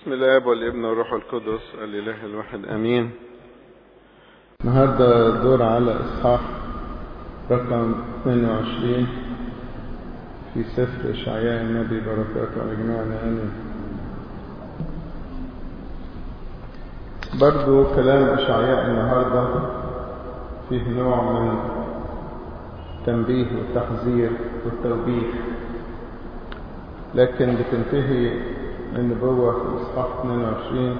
بسم الله والابن والروح القدس الاله الواحد امين النهارده دور على اصحاح رقم 22 في سفر اشعياء النبي بركاته على جميعنا امين برضو كلام اشعياء النهارده فيه نوع من تنبيه والتحذير والتوبيخ لكن بتنتهي النبوة في إصحاح 22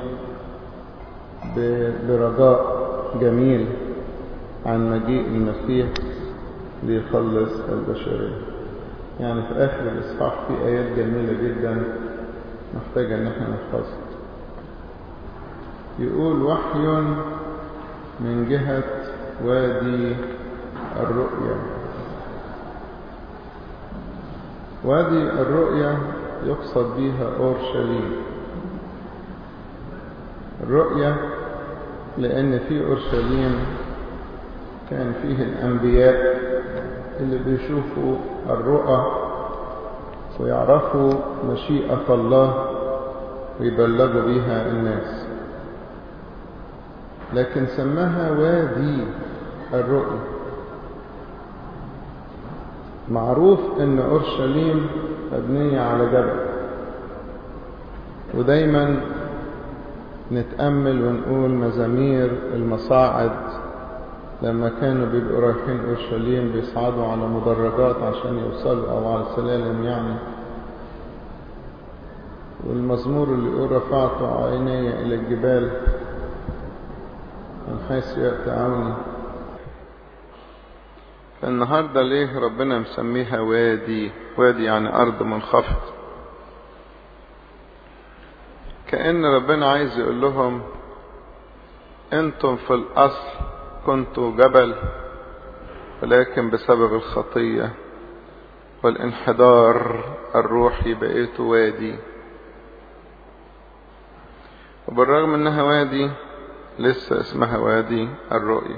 برجاء جميل عن مجيء المسيح ليخلص البشرية يعني في آخر الإصحاح في آيات جميلة جدا محتاجة إن احنا نحفظها يقول وحي من جهة وادي الرؤيا وادي الرؤيا يقصد بها أورشليم الرؤيا لأن في أورشليم كان فيه الأنبياء اللي بيشوفوا الرؤى ويعرفوا مشيئة الله ويبلغوا بها الناس لكن سماها وادي الرؤيا معروف ان اورشليم مبنية على جبل ودايما نتأمل ونقول مزامير المصاعد لما كانوا بيبقوا رايحين اورشليم بيصعدوا على مدرجات عشان يوصلوا او على سلالم يعني والمزمور اللي يقول رفعت عيني الى الجبال من حيث يأتي عوني النهاردة ليه ربنا مسميها وادي وادي يعني أرض منخفض كأن ربنا عايز يقول لهم انتم في الأصل كنتوا جبل ولكن بسبب الخطية والانحدار الروحي بقيتوا وادي وبالرغم انها وادي لسه اسمها وادي الرؤية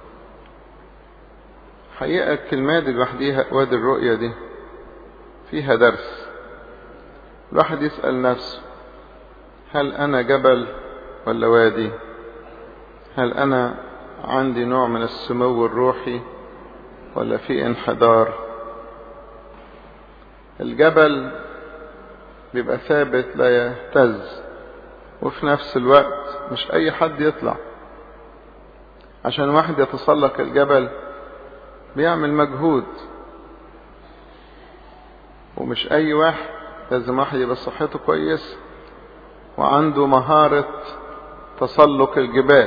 حقيقة الكلمات دي لوحديها وادي الرؤية دي فيها درس الواحد يسأل نفسه هل أنا جبل ولا وادي هل أنا عندي نوع من السمو الروحي ولا في انحدار الجبل بيبقى ثابت لا يهتز وفي نفس الوقت مش أي حد يطلع عشان واحد يتسلق الجبل بيعمل مجهود ومش اي واحد لازم واحد يبقى صحته كويس وعنده مهارة تسلق الجبال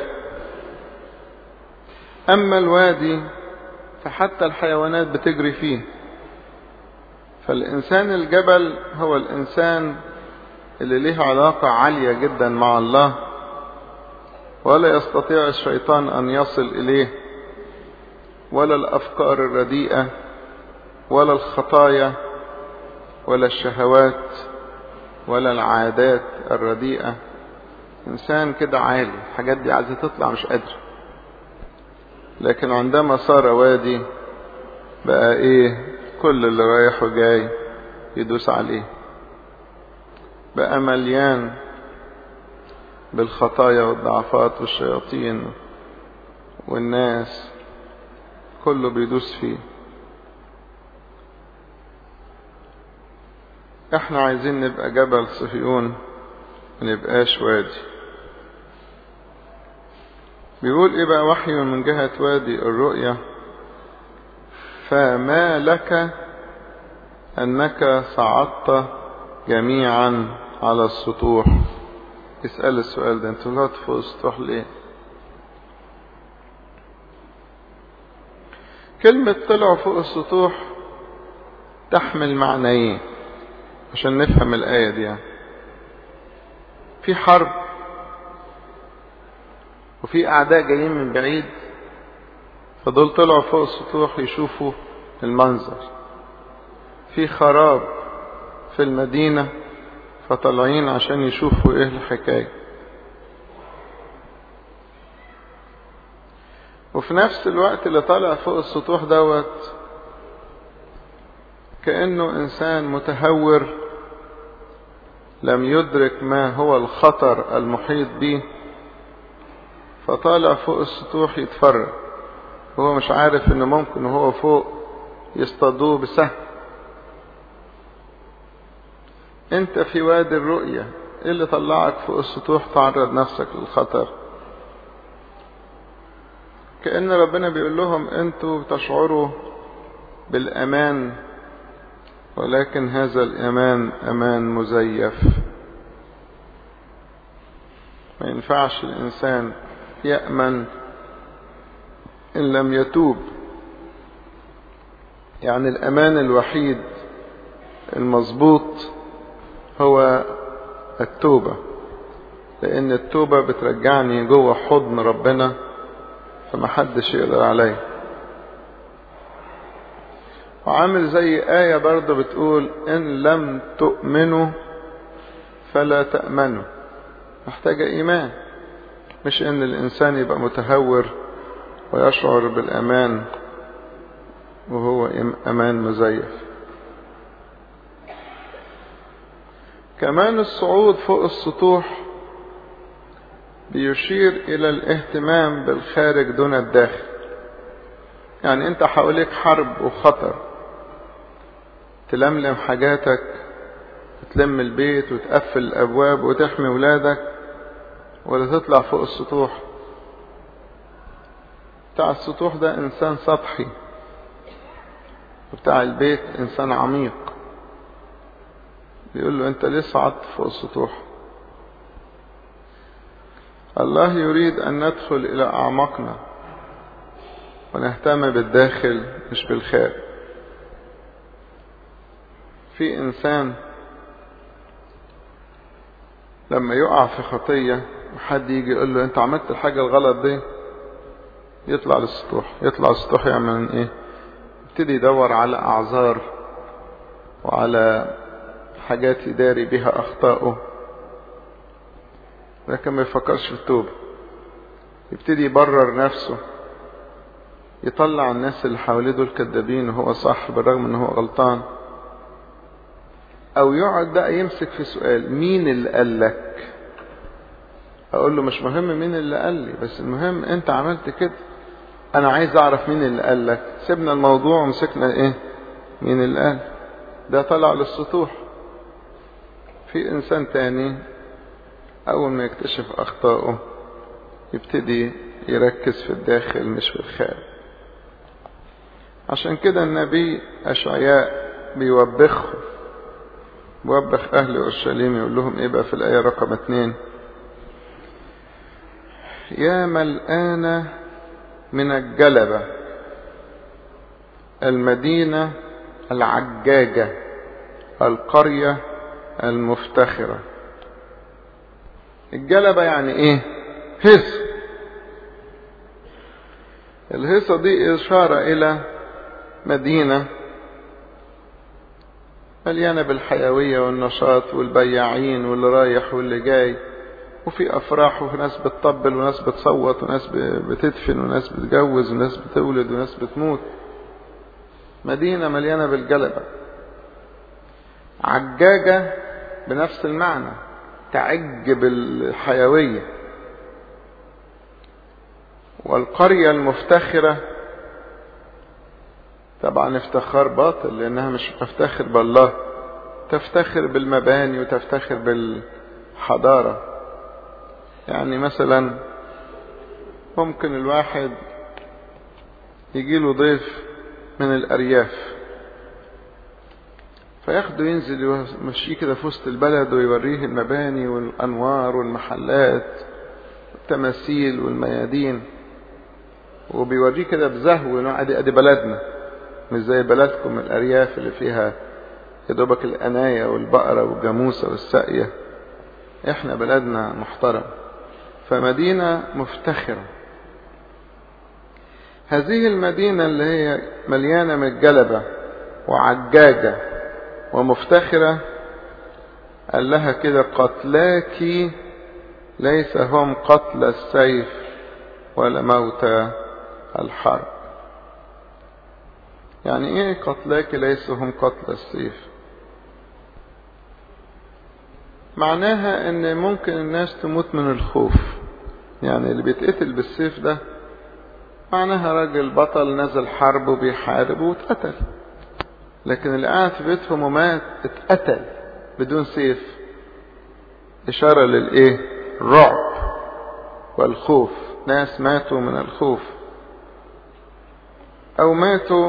اما الوادي فحتى الحيوانات بتجري فيه فالانسان الجبل هو الانسان اللي له علاقة عالية جدا مع الله ولا يستطيع الشيطان ان يصل اليه ولا الافكار الرديئه ولا الخطايا ولا الشهوات ولا العادات الرديئه انسان كده عالي الحاجات دي عايزه تطلع مش قادر لكن عندما صار وادي بقى ايه كل اللي رايح وجاي يدوس عليه بقى مليان بالخطايا والضعفات والشياطين والناس كله بيدوس فيه احنا عايزين نبقى جبل صهيون ما نبقاش وادي بيقول ايه بقى وحي من جهة وادي الرؤيا فما لك انك صعدت جميعا على السطوح اسأل السؤال ده انتوا لا فوق السطوح ليه كلمة طلعوا فوق السطوح تحمل معنيين عشان نفهم الآية دي يعني. في حرب وفي أعداء جايين من بعيد فدول طلعوا فوق السطوح يشوفوا المنظر في خراب في المدينة فطالعين عشان يشوفوا ايه الحكايه وفي نفس الوقت اللي طالع فوق السطوح دوت كأنه إنسان متهور لم يدرك ما هو الخطر المحيط به فطالع فوق السطوح يتفرج هو مش عارف انه ممكن وهو فوق يصطادوه بسهم انت في وادي الرؤية ايه اللي طلعك فوق السطوح تعرض نفسك للخطر كأن ربنا بيقول لهم انتوا تشعروا بالامان ولكن هذا الامان امان مزيف ما ينفعش الانسان يأمن ان لم يتوب يعني الامان الوحيد المظبوط هو التوبة لان التوبة بترجعني جوه حضن ربنا فمحدش يقدر عليا وعامل زي آية برضه بتقول إن لم تؤمنوا فلا تأمنوا محتاجة إيمان مش إن الإنسان يبقى متهور ويشعر بالأمان وهو أمان مزيف كمان الصعود فوق السطوح بيشير إلى الاهتمام بالخارج دون الداخل يعني أنت حواليك حرب وخطر تلملم حاجاتك وتلم البيت وتقفل الأبواب وتحمي ولادك ولا تطلع فوق السطوح بتاع السطوح ده إنسان سطحي وبتاع البيت إنسان عميق بيقول له أنت ليه صعدت فوق السطوح الله يريد أن ندخل إلى أعماقنا ونهتم بالداخل مش بالخارج في إنسان لما يقع في خطية وحد يجي يقول له أنت عملت الحاجة الغلط دي يطلع للسطوح يطلع للسطوح يعمل إيه يبتدي يدور على أعذار وعلى حاجات يداري بها أخطائه لكن ما يفكرش في التوبة يبتدي يبرر نفسه يطلع الناس اللي حواليه دول كدابين وهو صح بالرغم ان هو غلطان او يقعد بقى يمسك في سؤال مين اللي قال لك اقول له مش مهم مين اللي قال لي بس المهم انت عملت كده انا عايز اعرف مين اللي قال لك سيبنا الموضوع ومسكنا ايه مين اللي قال ده طلع للسطوح في انسان تاني اول ما يكتشف اخطائه يبتدي يركز في الداخل مش في الخارج عشان كده النبي اشعياء بيوبخهم بيوبخ اهل اورشليم يقول لهم ايه بقى في الايه رقم اتنين يا ملآن من الجلبة المدينة العجاجة القرية المفتخرة الجلبة يعني ايه هس الهيصة دي إشارة إلى مدينة مليانة بالحيوية والنشاط والبياعين واللي رايح واللي جاي وفي أفراح وفي ناس بتطبل وناس بتصوت وناس بتدفن وناس بتجوز وناس بتولد وناس بتموت مدينة مليانة بالجلبة عجاجة بنفس المعنى تعج بالحيوية والقرية المفتخرة طبعا افتخار باطل لانها مش تفتخر بالله تفتخر بالمباني وتفتخر بالحضارة يعني مثلا ممكن الواحد يجيله ضيف من الارياف فياخده ينزل يمشيه كده في وسط البلد ويوريه المباني والانوار والمحلات والتماثيل والميادين وبيوريه كده بزهو انه ادي ادي بلدنا مش زي بلدكم الارياف اللي فيها يا دوبك الانايه والبقره والجاموسه والساقيه احنا بلدنا محترم فمدينه مفتخره هذه المدينه اللي هي مليانه من الجلبه وعجاجه ومفتخره قال لها كده قتلاك ليس هم قتل السيف ولا موت الحرب يعني ايه قتلاك ليس هم قتل السيف معناها ان ممكن الناس تموت من الخوف يعني اللي بيتقتل بالسيف ده معناها راجل بطل نزل حرب وبيحارب واتقتل لكن اللي قاعد في بيتهم ومات اتقتل بدون سيف إشارة للإيه؟ الرعب والخوف ناس ماتوا من الخوف أو ماتوا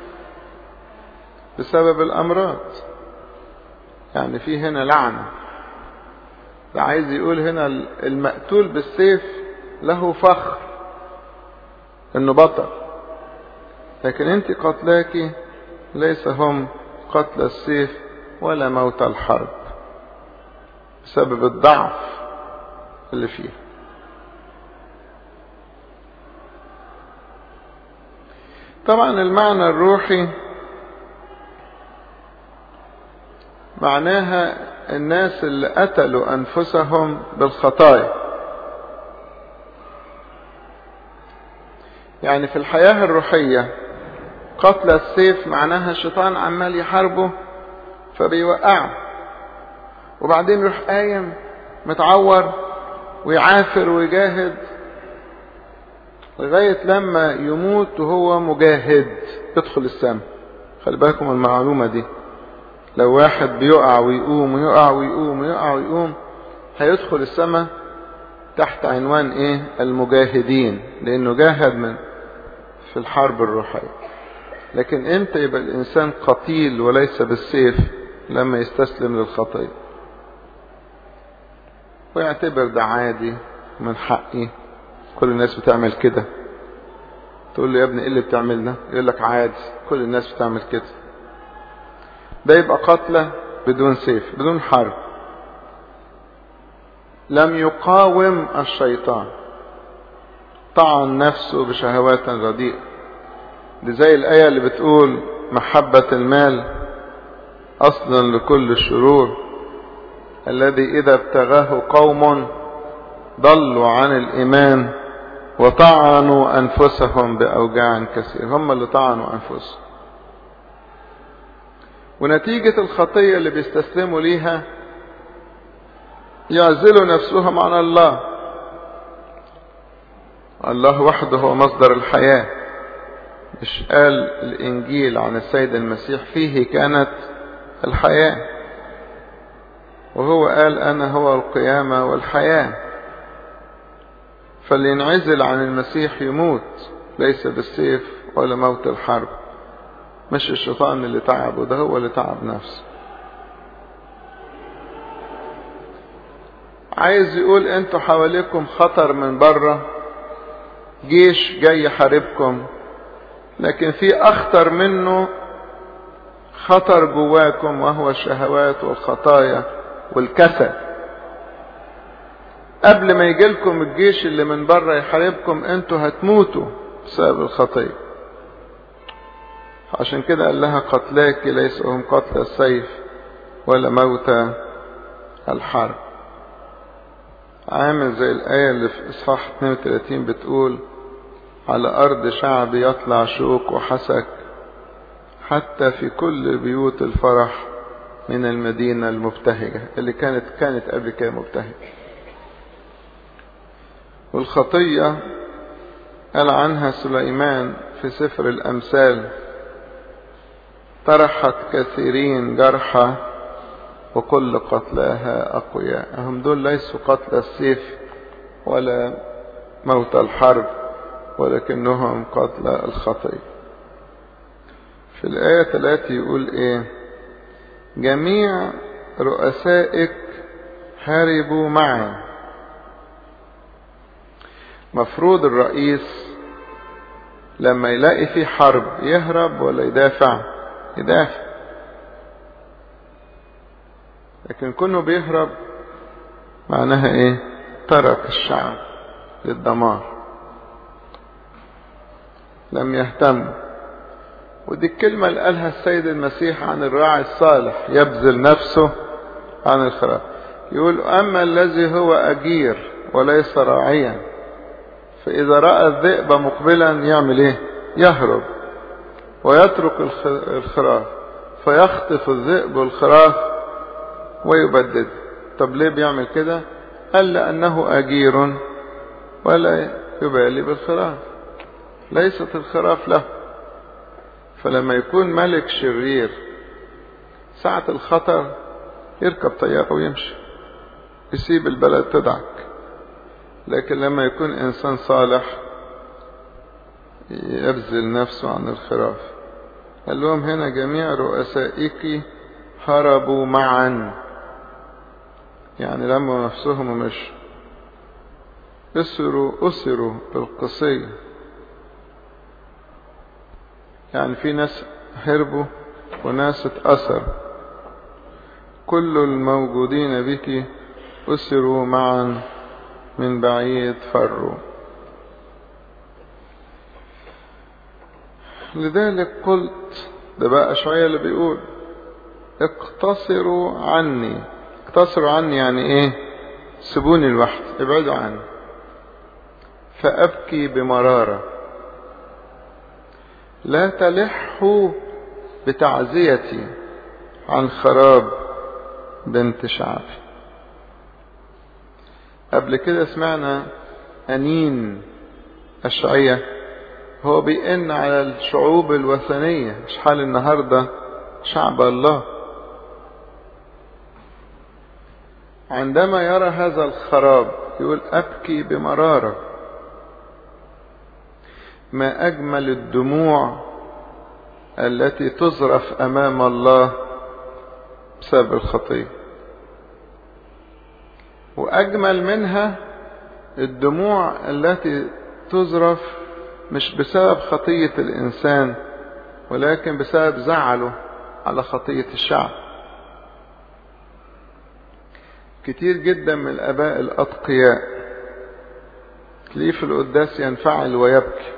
بسبب الأمراض يعني في هنا لعنة ده عايز يقول هنا المقتول بالسيف له فخر انه بطل لكن انت قتلاك ليس هم قتل السيف ولا موت الحرب بسبب الضعف اللي فيه طبعا المعنى الروحي معناها الناس اللي قتلوا انفسهم بالخطايا يعني في الحياة الروحية قتل السيف معناها الشيطان عمال يحاربه فبيوقعه وبعدين يروح قايم متعور ويعافر ويجاهد لغاية لما يموت وهو مجاهد يدخل السماء خلي بالكم المعلومة دي لو واحد بيقع ويقوم ويقع ويقوم ويقع ويقوم هيدخل السماء تحت عنوان ايه المجاهدين لانه جاهد من في الحرب الروحية لكن امتى يبقى الانسان قتيل وليس بالسيف لما يستسلم للخطية ويعتبر ده عادي من حقي كل الناس بتعمل كده تقول له يا ابني ايه اللي بتعمل ده يقول لك عادي كل الناس بتعمل كده ده يبقى قتلة بدون سيف بدون حرب لم يقاوم الشيطان طعن نفسه بشهوات رديئة دي زي الآية اللي بتقول محبة المال أصلا لكل الشرور الذي إذا ابتغاه قوم ضلوا عن الإيمان وطعنوا أنفسهم بأوجاع كثير هم اللي طعنوا أنفسهم ونتيجة الخطية اللي بيستسلموا ليها يعزلوا نفسهم عن الله الله وحده هو مصدر الحياة مش قال الإنجيل عن السيد المسيح فيه كانت الحياة وهو قال أنا هو القيامة والحياة فاللي ينعزل عن المسيح يموت ليس بالسيف ولا موت الحرب مش الشيطان اللي تعبه ده هو اللي تعب نفسه عايز يقول انتوا حواليكم خطر من بره جيش جاي يحاربكم لكن في اخطر منه خطر جواكم وهو الشهوات والخطايا والكسل قبل ما يجيلكم الجيش اللي من بره يحاربكم انتوا هتموتوا بسبب الخطيه عشان كده قال لها قتلاك ليس هم قتل السيف ولا موت الحرب عامل زي الآية اللي في إصحاح 32 بتقول على أرض شعب يطلع شوك وحسك حتى في كل بيوت الفرح من المدينة المبتهجة اللي كانت كانت قبل كده مبتهجة والخطية قال عنها سليمان في سفر الأمثال طرحت كثيرين جرحى وكل قتلاها أقوياء هم دول ليسوا قتل السيف ولا موت الحرب ولكنهم قتل الخطية في الآية 3 يقول إيه جميع رؤسائك هربوا معي مفروض الرئيس لما يلاقي في حرب يهرب ولا يدافع يدافع لكن كونه بيهرب معناها ايه ترك الشعب للدمار لم يهتم ودي الكلمة اللي قالها السيد المسيح عن الراعي الصالح يبذل نفسه عن الخراف يقول أما الذي هو أجير وليس راعيا فإذا رأى الذئب مقبلا يعمل إيه يهرب ويترك الخراف فيخطف الذئب الخراف ويبدد طب ليه بيعمل كده قال لأنه أجير ولا يبالي بالخراف ليست الخراف له فلما يكون ملك شرير ساعة الخطر يركب طيارة ويمشي يسيب البلد تدعك لكن لما يكون إنسان صالح يبذل نفسه عن الخراف قال لهم هنا جميع رؤسائك هربوا معا يعني لما نفسهم مش أسروا أسروا بالقصي يعني في ناس هربوا وناس اتأثر كل الموجودين بك أسروا معا من بعيد فروا لذلك قلت ده بقى شوية اللي بيقول اقتصروا عني اقتصروا عني يعني ايه سيبوني لوحدي ابعدوا عني فأبكي بمرارة لا تلحوا بتعزيتي عن خراب بنت شعبي قبل كده سمعنا أنين أشعية هو بيئن على الشعوب الوثنية مش حال النهاردة شعب الله عندما يرى هذا الخراب يقول أبكي بمرارة ما أجمل الدموع التي تزرف أمام الله بسبب الخطية وأجمل منها الدموع التي تزرف مش بسبب خطية الإنسان ولكن بسبب زعله على خطية الشعب كتير جدا من الآباء الأتقياء تلاقيه في القداس ينفعل ويبكي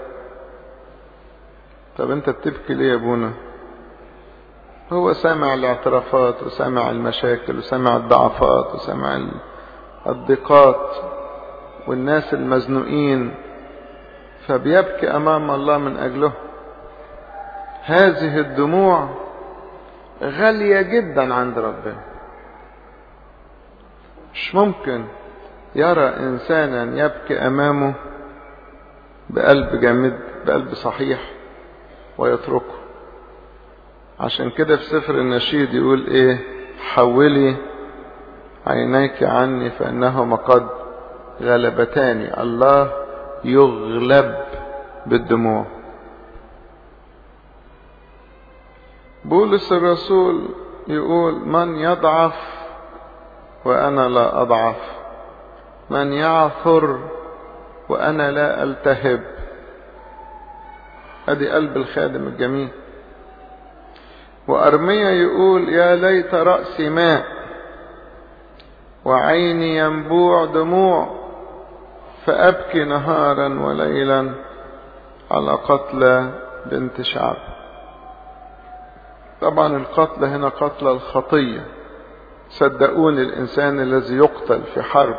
طب انت بتبكي ليه يا ابونا هو سامع الاعترافات وسامع المشاكل وسامع الضعفات وسامع الضيقات والناس المزنوقين فبيبكي امام الله من اجله هذه الدموع غالية جدا عند ربنا مش ممكن يرى انسانا يبكي امامه بقلب جامد بقلب صحيح ويتركه عشان كده في سفر النشيد يقول ايه حولي عينيك عني فانهما قد غلبتاني الله يغلب بالدموع بولس الرسول يقول من يضعف وانا لا اضعف من يعثر وانا لا التهب ادي قلب الخادم الجميل وارميا يقول يا ليت راسي ماء وعيني ينبوع دموع فابكي نهارا وليلا على قتلى بنت شعب طبعا القتل هنا قتل الخطيه صدقوني الانسان الذي يقتل في حرب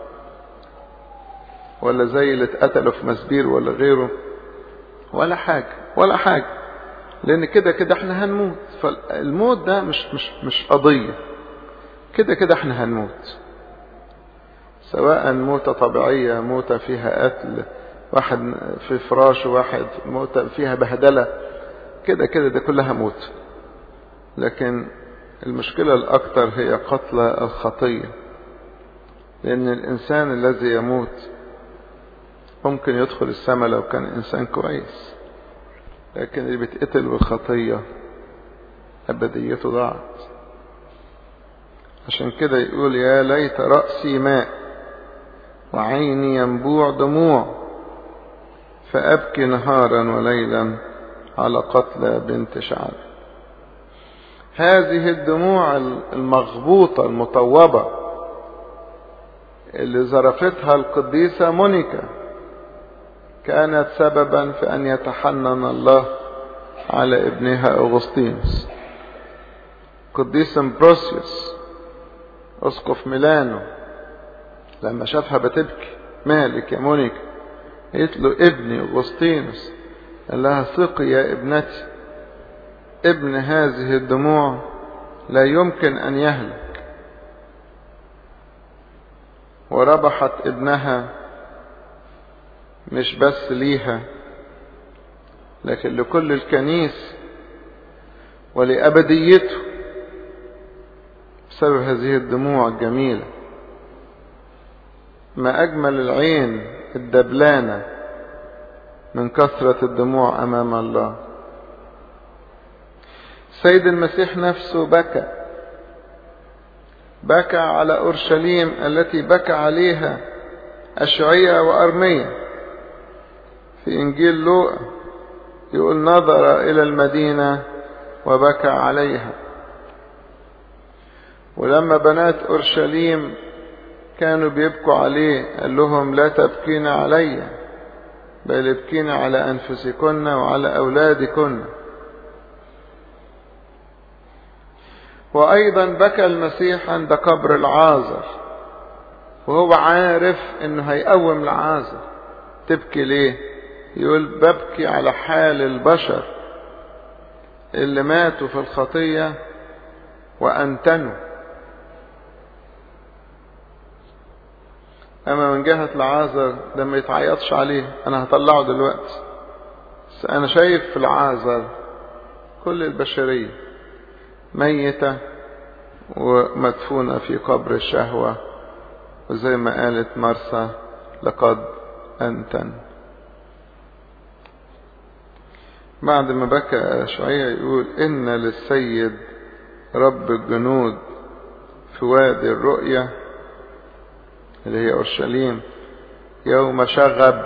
ولا زي اللي اتقتلوا في مسبير ولا غيره ولا حاجة ولا حاجة لأن كده كده احنا هنموت فالموت ده مش مش مش قضية كده كده احنا هنموت سواء موتة طبيعية موتة فيها قتل واحد في فراش واحد موتة فيها بهدلة كده كده ده كلها موت لكن المشكلة الأكثر هي قتل الخطية لأن الإنسان الذي يموت ممكن يدخل السماء لو كان إنسان كويس لكن اللي بيتقتل بالخطية أبديته ضاعت عشان كده يقول يا ليت رأسي ماء وعيني ينبوع دموع فأبكي نهارا وليلا على قتلى بنت شعب هذه الدموع المغبوطة المطوبة اللي زرفتها القديسة مونيكا كانت سببا في أن يتحنن الله على ابنها أغسطينوس قديس امبروسيوس أسقف ميلانو لما شافها بتبكي مالك يا مونيكا قالت له ابني أغسطينوس قال لها ثقي يا ابنتي ابن هذه الدموع لا يمكن أن يهلك وربحت ابنها مش بس ليها لكن لكل الكنيس ولأبديته بسبب هذه الدموع الجميلة ما أجمل العين الدبلانة من كثرة الدموع أمام الله سيد المسيح نفسه بكى بكى على أورشليم التي بكى عليها أشعية وأرمية في إنجيل لوقا يقول نظر إلى المدينة وبكى عليها ولما بنات أورشليم كانوا بيبكوا عليه قال لهم لا تبكين علي بل ابكين على أنفسكن وعلى أولادكن وأيضا بكى المسيح عند قبر العازر وهو عارف انه هيقوم العازر تبكي ليه يقول ببكي على حال البشر اللي ماتوا في الخطية وأنتنوا أما من جهة العازر ده ما يتعيطش عليه أنا هطلعه دلوقتي بس أنا شايف في العازر كل البشرية ميتة ومدفونة في قبر الشهوة وزي ما قالت مرسى لقد أنتن بعد ما بكى شوية يقول إن للسيد رب الجنود في وادي الرؤية اللي هي أورشليم يوم شغب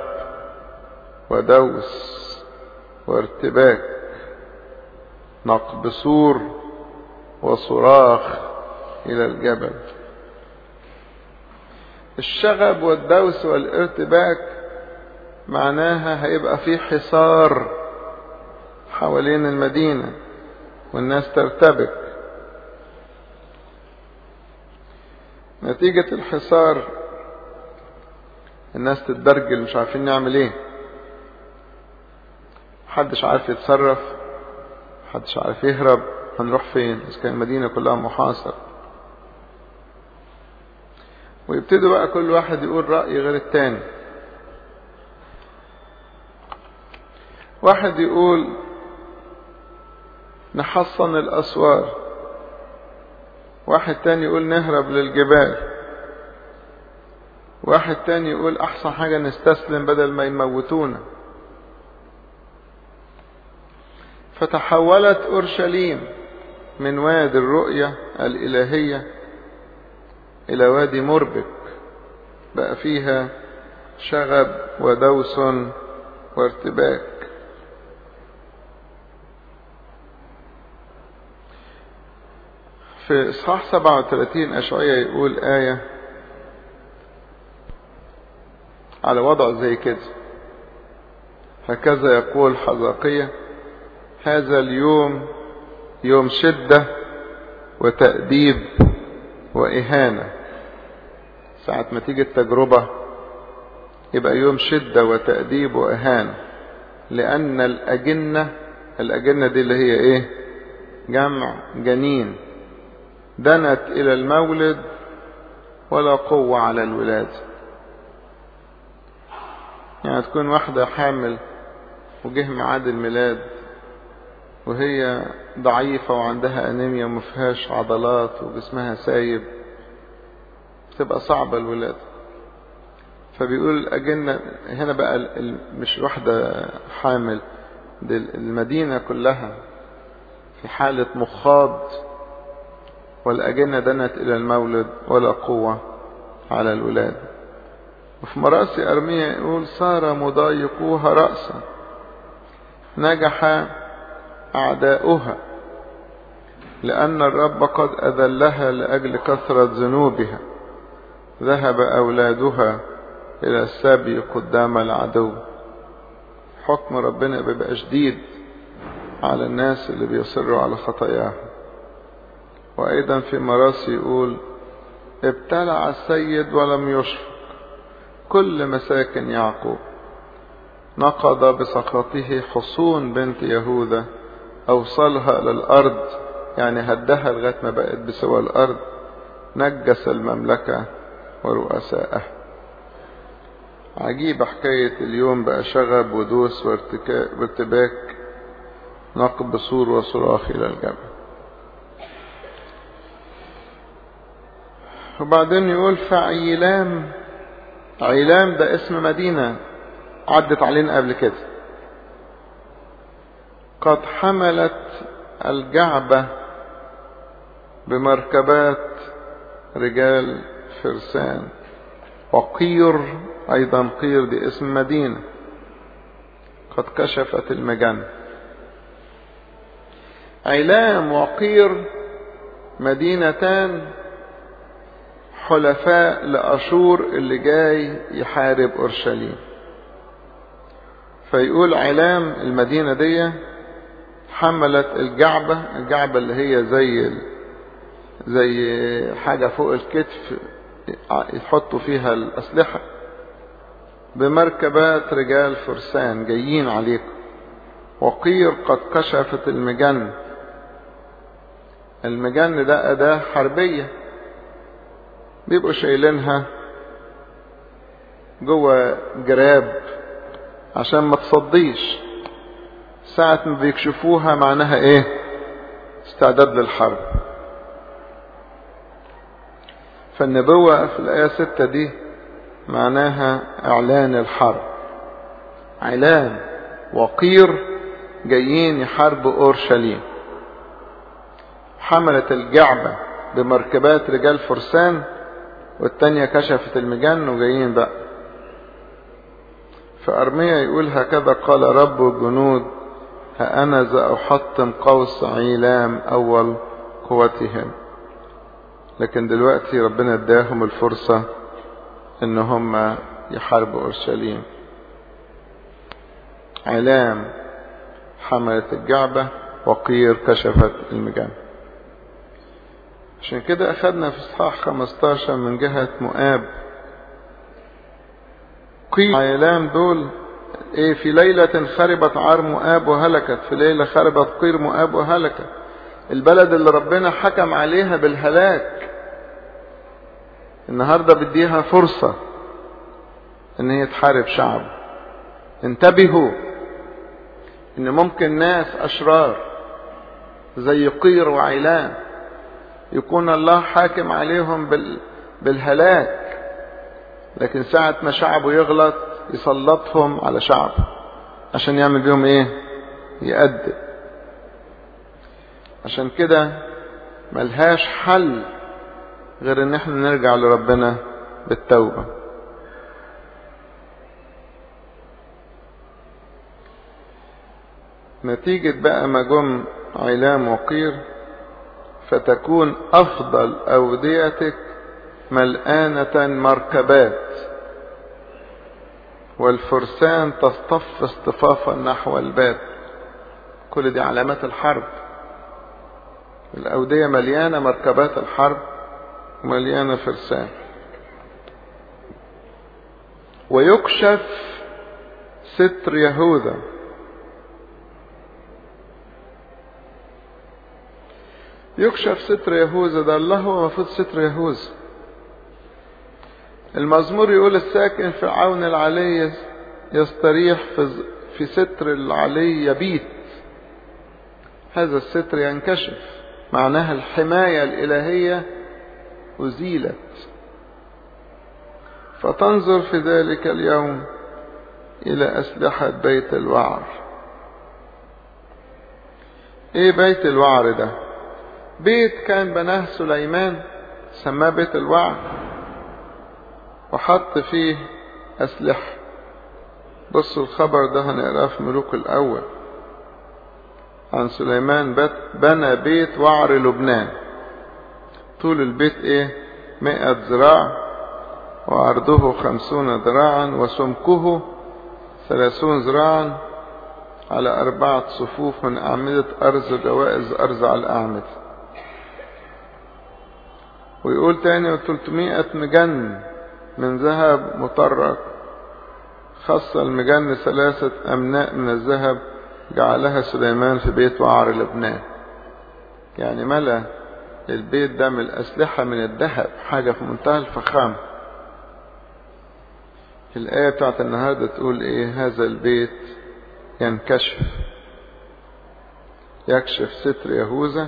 ودوس وارتباك نقب سور وصراخ إلى الجبل الشغب والدوس والارتباك معناها هيبقى في حصار حوالين المدينة والناس ترتبك نتيجة الحصار الناس تتدرجل مش عارفين نعمل ايه محدش عارف يتصرف محدش عارف يهرب هنروح فين اذا كان المدينة كلها محاصر ويبتدوا بقى كل واحد يقول رأي غير التاني واحد يقول نحصن الأسوار واحد تاني يقول نهرب للجبال واحد تاني يقول أحسن حاجة نستسلم بدل ما يموتونا فتحولت أورشليم من وادي الرؤية الإلهية إلى وادي مربك بقى فيها شغب ودوس وارتباك في إصحاح 37 أشعية يقول آية على وضع زي كده هكذا يقول حزقية هذا اليوم يوم شدة وتأديب وإهانة ساعة ما تيجي التجربة يبقى يوم شدة وتأديب وإهانة لأن الأجنة الأجنة دي اللي هي إيه جمع جنين دنت إلى المولد ولا قوة على الولادة يعني تكون واحدة حامل وجه ميعاد الميلاد وهي ضعيفة وعندها أنيميا ومفيهاش عضلات وجسمها سايب تبقى صعبة الولادة فبيقول الأجنة هنا بقى مش واحدة حامل دي المدينة كلها في حالة مخاض والأجنة دنت إلى المولد ولا قوة على الولادة وفي مراسي أرمية يقول صار مضايقوها رأسا نجح أعداؤها لأن الرب قد أذلها لأجل كثرة ذنوبها ذهب أولادها إلى السبي قدام العدو حكم ربنا بيبقى شديد على الناس اللي بيصروا على خطاياهم وأيضا في مراسي يقول ابتلع السيد ولم يشفق كل مساكن يعقوب نقض بسخطه حصون بنت يهوذا أوصلها إلى الأرض يعني هدها لغاية ما بقت بسوى الأرض نجس المملكة ورؤساءه عجيب حكاية اليوم بقى شغب ودوس وارتباك نقب سور وصراخ إلى الجبل وبعدين يقول فعيلام عيلام ده اسم مدينة عدت علينا قبل كده قد حملت الجعبة بمركبات رجال فرسان وقير أيضا قير دي اسم مدينة قد كشفت المجن علام وقير مدينتان حلفاء لأشور اللي جاي يحارب أورشليم فيقول علام المدينة دي حملت الجعبة الجعبة اللي هي زي زي حاجة فوق الكتف يحطوا فيها الأسلحة بمركبات رجال فرسان جايين عليكم وقير قد كشفت المجن المجن ده أداة حربية بيبقوا شايلينها جوه جراب عشان ما تصديش ساعة ما بيكشفوها معناها ايه استعداد للحرب فالنبوة في الآية ستة دي معناها إعلان الحرب إعلان وقير جايين يحاربوا أورشليم حملت الجعبة بمركبات رجال فرسان والتانية كشفت المجن وجايين بقى فأرميا يقول هكذا قال رب الجنود ها أنا ذا أحطم قوس عيلام أول قوتهم لكن دلوقتي ربنا اداهم الفرصة ان هم يحاربوا اورشليم علام حملت الجعبة وقير كشفت المجان عشان كده اخدنا في اصحاح 15 من جهة مؤاب قير علام دول ايه في ليلة خربت عار مؤاب وهلكت في ليلة خربت قير مؤاب وهلكت البلد اللي ربنا حكم عليها بالهلاك النهاردة بديها فرصة ان هي تحارب شعب انتبهوا ان ممكن ناس اشرار زي قير وعيلان يكون الله حاكم عليهم بال... بالهلاك لكن ساعة ما شعبه يغلط يسلطهم على شعب عشان يعمل بيهم ايه يأدب عشان كده ملهاش حل غير ان احنا نرجع لربنا بالتوبة نتيجة بقى ما جم علام وقير فتكون افضل اوديتك ملآنة مركبات والفرسان تصطف اصطفافا نحو الباب كل دي علامات الحرب الأودية مليانة مركبات الحرب ومليانة فرسان ويكشف ستر يهوذا يكشف ستر يهوذا ده الله هو المفروض ستر يهوذا المزمور يقول الساكن في عون العلي يستريح في, في ستر العلي يبيت هذا الستر ينكشف معناها الحماية الإلهية أزيلت فتنظر في ذلك اليوم إلى أسلحة بيت الوعر إيه بيت الوعر ده بيت كان بناه سليمان سماه بيت الوعر وحط فيه أسلحة بصوا الخبر ده هنقراه في ملوك الأول عن سليمان بت بنى بيت وعر لبنان طول البيت ايه مئة ذراع وعرضه خمسون ذراعا وسمكه ثلاثون ذراعا على أربعة صفوف من أعمدة أرز جوائز أرز على الأعمدة ويقول تاني وثلاثمائة مجن من ذهب مطرق خص المجن ثلاثة أمناء من الذهب جعلها سليمان في بيت وعر لبنان يعني ملا البيت ده من الأسلحة من الذهب حاجة في منتهى الفخامة الآية بتاعت النهاردة تقول إيه هذا البيت ينكشف يكشف ستر يهوذا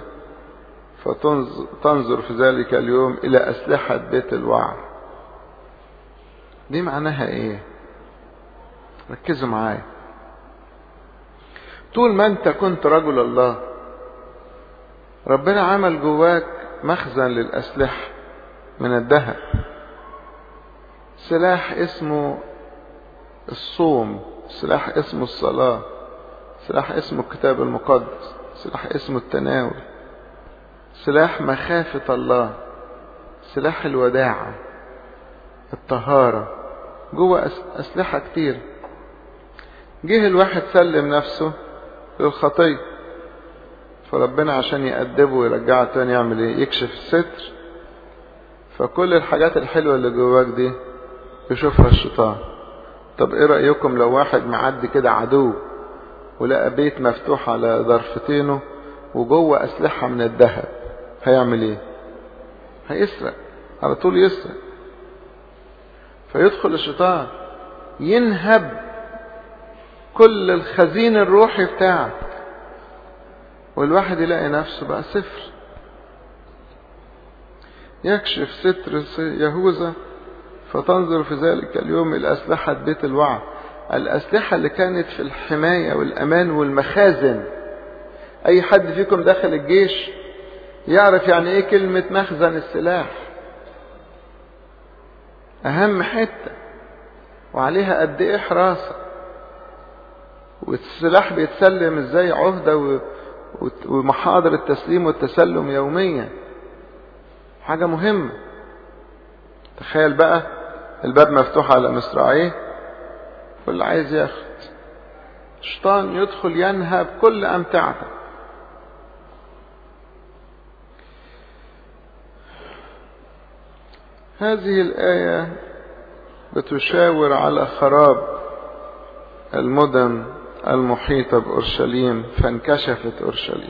فتنظر في ذلك اليوم إلى أسلحة بيت الوعر دي معناها إيه ركزوا معايا طول ما أنت كنت رجل الله ربنا عمل جواك مخزن للأسلحة من الذهب سلاح اسمه الصوم سلاح اسمه الصلاة سلاح اسمه الكتاب المقدس سلاح اسمه التناول سلاح مخافة الله سلاح الوداعة الطهارة جوه أسلحة كتير جه الواحد سلم نفسه للخطية فربنا عشان يأدبه ويرجعه تاني يعمل ايه يكشف الستر فكل الحاجات الحلوة اللي جواك دي يشوفها الشيطان طب ايه رأيكم لو واحد معدي كده عدو ولقى بيت مفتوح على ضرفتينه وجوه أسلحة من الذهب هيعمل ايه هيسرق على طول يسرق فيدخل الشيطان ينهب كل الخزين الروحي بتاعك والواحد يلاقي نفسه بقى صفر يكشف ستر يهوذا فتنظر في ذلك اليوم إلى أسلحة بيت الوعد الأسلحة اللي كانت في الحماية والأمان والمخازن أي حد فيكم دخل الجيش يعرف يعني إيه كلمة مخزن السلاح أهم حتة وعليها قد إيه حراسة والسلاح بيتسلم إزاي عهدة ومحاضر التسليم والتسلم يوميا حاجة مهمة تخيل بقى الباب مفتوح على مصراعيه واللي عايز ياخد الشيطان يدخل ينهب كل أمتعتك هذه الآية بتشاور على خراب المدن المحيطة بأورشليم فانكشفت أورشليم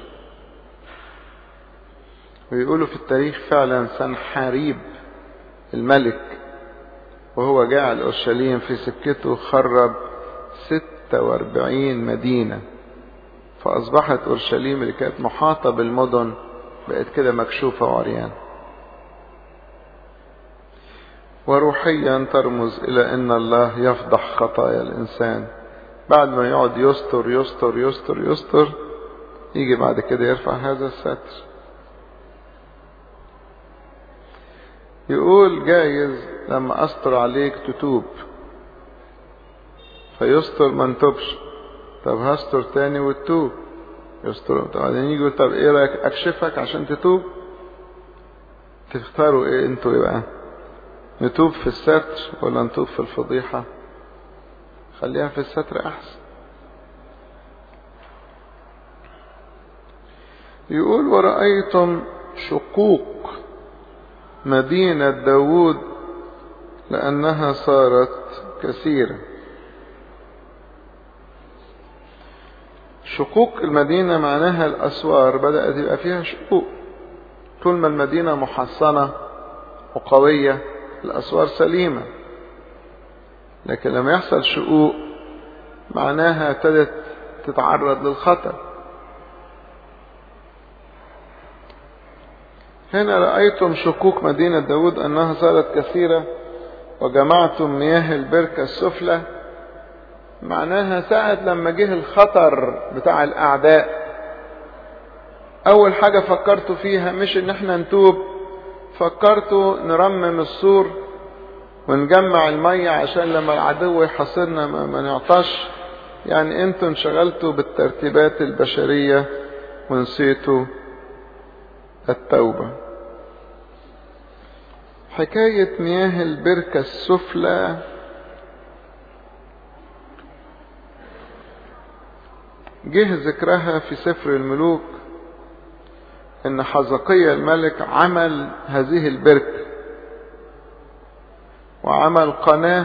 ويقولوا في التاريخ فعلا سنحاريب الملك وهو جاعل أورشليم في سكته خرب 46 مدينة فأصبحت أورشليم اللي كانت محاطة بالمدن بقت كده مكشوفة وعريانة وروحيا ترمز إلى أن الله يفضح خطايا الإنسان بعد ما يقعد يستر يستر يستر يستر يجي بعد كده يرفع هذا الستر يقول جايز لما أستر عليك تتوب فيستر ما نتوبش طب هستر تاني وتتوب يستر بعدين يجي طب ايه رايك اكشفك عشان تتوب تختاروا ايه انتوا ايه بقى نتوب في الستر ولا نتوب في الفضيحة خليها في الستر احسن يقول ورأيتم شقوق مدينة داود لأنها صارت كثيرة شقوق المدينة معناها الأسوار بدأت يبقى فيها شقوق طول ما المدينة محصنة وقوية الأسوار سليمة لكن لما يحصل شقوق معناها ابتدت تتعرض للخطر هنا رأيتم شقوق مدينة داود أنها صارت كثيرة وجمعتم مياه البركة السفلى معناها ساعة لما جه الخطر بتاع الأعداء أول حاجة فكرتوا فيها مش إن احنا نتوب فكرتوا نرمم السور ونجمع المية عشان لما العدو يحاصرنا ما, ما نعطش يعني انتوا انشغلتوا بالترتيبات البشرية ونسيتوا التوبة حكاية مياه البركة السفلى جه ذكرها في سفر الملوك ان حزقية الملك عمل هذه البركة وعمل قناة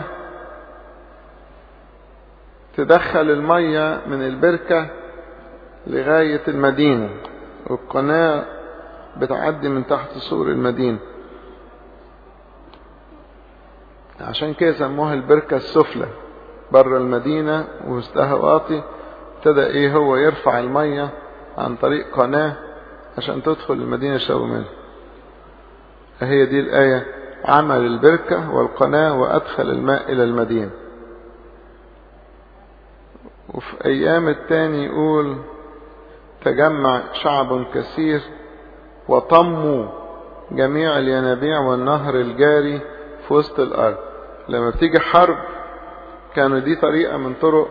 تدخل المية من البركة لغاية المدينة والقناة بتعدي من تحت سور المدينة عشان كده سموها البركة السفلى بره المدينة ووسطها واطي ابتدى ايه هو يرفع المية عن طريق قناة عشان تدخل المدينة يشربوا منها هي دي الآية عمل البركة والقناة وأدخل الماء إلى المدينة وفي أيام التاني يقول تجمع شعب كثير وطموا جميع الينابيع والنهر الجاري في وسط الأرض لما بتيجي حرب كانوا دي طريقة من طرق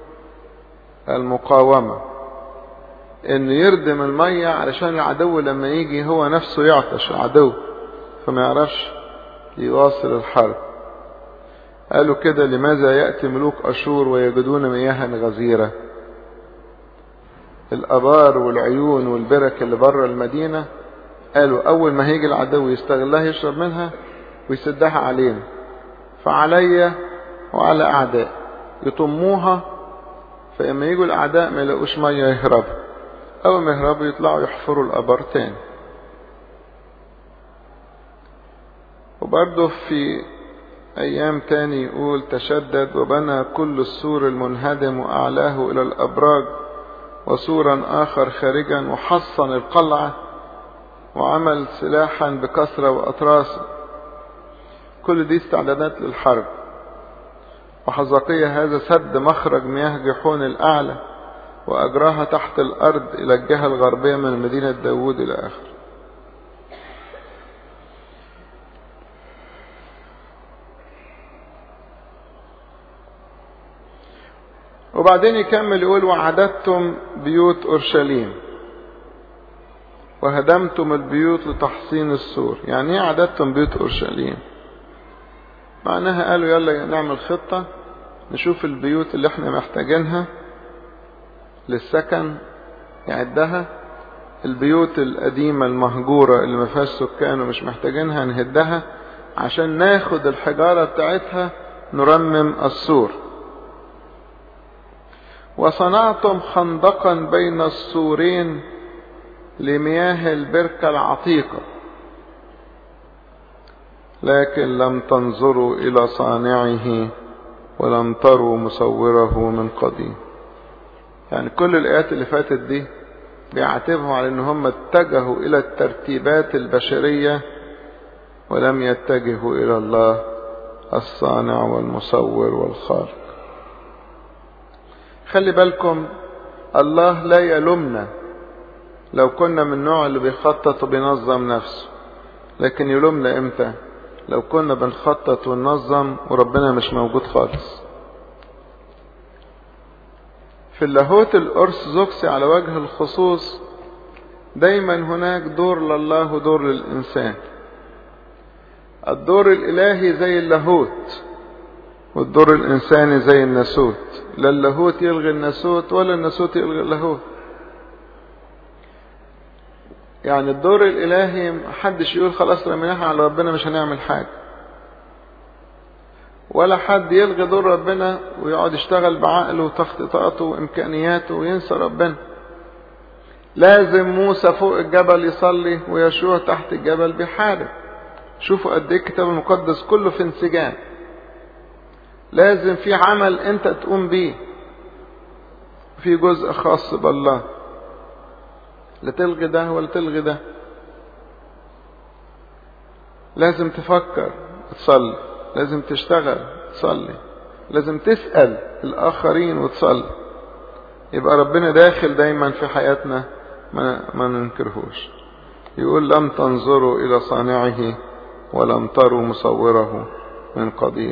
المقاومة انه يردم المية علشان العدو لما يجي هو نفسه يعطش العدو فما يعرفش يواصل الحرب قالوا كده لماذا يأتي ملوك أشور ويجدون مياها غزيرة الأبار والعيون والبرك اللي بره المدينة قالوا أول ما هيجي العدو يستغلها يشرب منها ويسدها علينا فعليا وعلى أعداء يطموها فلما يجوا الأعداء ما يلاقوش مية يهربوا أول ما يهربوا يطلعوا يحفروا الأبار تاني وبرضه في أيام تاني يقول تشدد وبنى كل السور المنهدم وأعلاه إلى الأبراج وسورا آخر خارجا وحصن القلعة وعمل سلاحا بكثرة وأطراس كل دي استعدادات للحرب وحزقية هذا سد مخرج مياه جحون الأعلى وأجراها تحت الأرض إلى الجهة الغربية من مدينة داوود إلى آخر وبعدين يكمل يقول وعددتم بيوت أورشليم وهدمتم البيوت لتحصين السور يعني ايه عددتم بيوت أورشليم معناها قالوا يلا نعمل خطة نشوف البيوت اللي احنا محتاجينها للسكن يعدها البيوت القديمة المهجورة اللي ما فيهاش سكان ومش محتاجينها نهدها عشان ناخد الحجارة بتاعتها نرمم السور وصنعتم خندقا بين السورين لمياه البركة العتيقة لكن لم تنظروا إلى صانعه ولم تروا مصوره من قديم يعني كل الآيات اللي فاتت دي بيعاتبهم على ان هم اتجهوا الى الترتيبات البشرية ولم يتجهوا الى الله الصانع والمصور والخالق خلي بالكم الله لا يلومنا لو كنا من النوع اللي بيخطط وبينظم نفسه لكن يلومنا امتى لو كنا بنخطط وننظم وربنا مش موجود خالص في اللاهوت الأرثوذكسي على وجه الخصوص دايما هناك دور لله ودور للإنسان الدور الإلهي زي اللاهوت والدور الإنساني زي الناسوت لا اللاهوت يلغي الناسوت ولا الناسوت يلغي اللاهوت يعني الدور الإلهي محدش يقول خلاص رميناها على ربنا مش هنعمل حاجة ولا حد يلغي دور ربنا ويقعد يشتغل بعقله وتخطيطاته وإمكانياته وينسى ربنا لازم موسى فوق الجبل يصلي ويشوع تحت الجبل بيحارب شوفوا قد ايه الكتاب المقدس كله في انسجام لازم في عمل انت تقوم بيه في جزء خاص بالله لا تلغي ده ولا تلغي ده لازم تفكر تصلي لازم تشتغل تصلي لازم تسأل الآخرين وتصلي يبقى ربنا داخل دايما في حياتنا ما, ما ننكرهوش يقول لم تنظروا إلى صانعه ولم تروا مصوره من قديم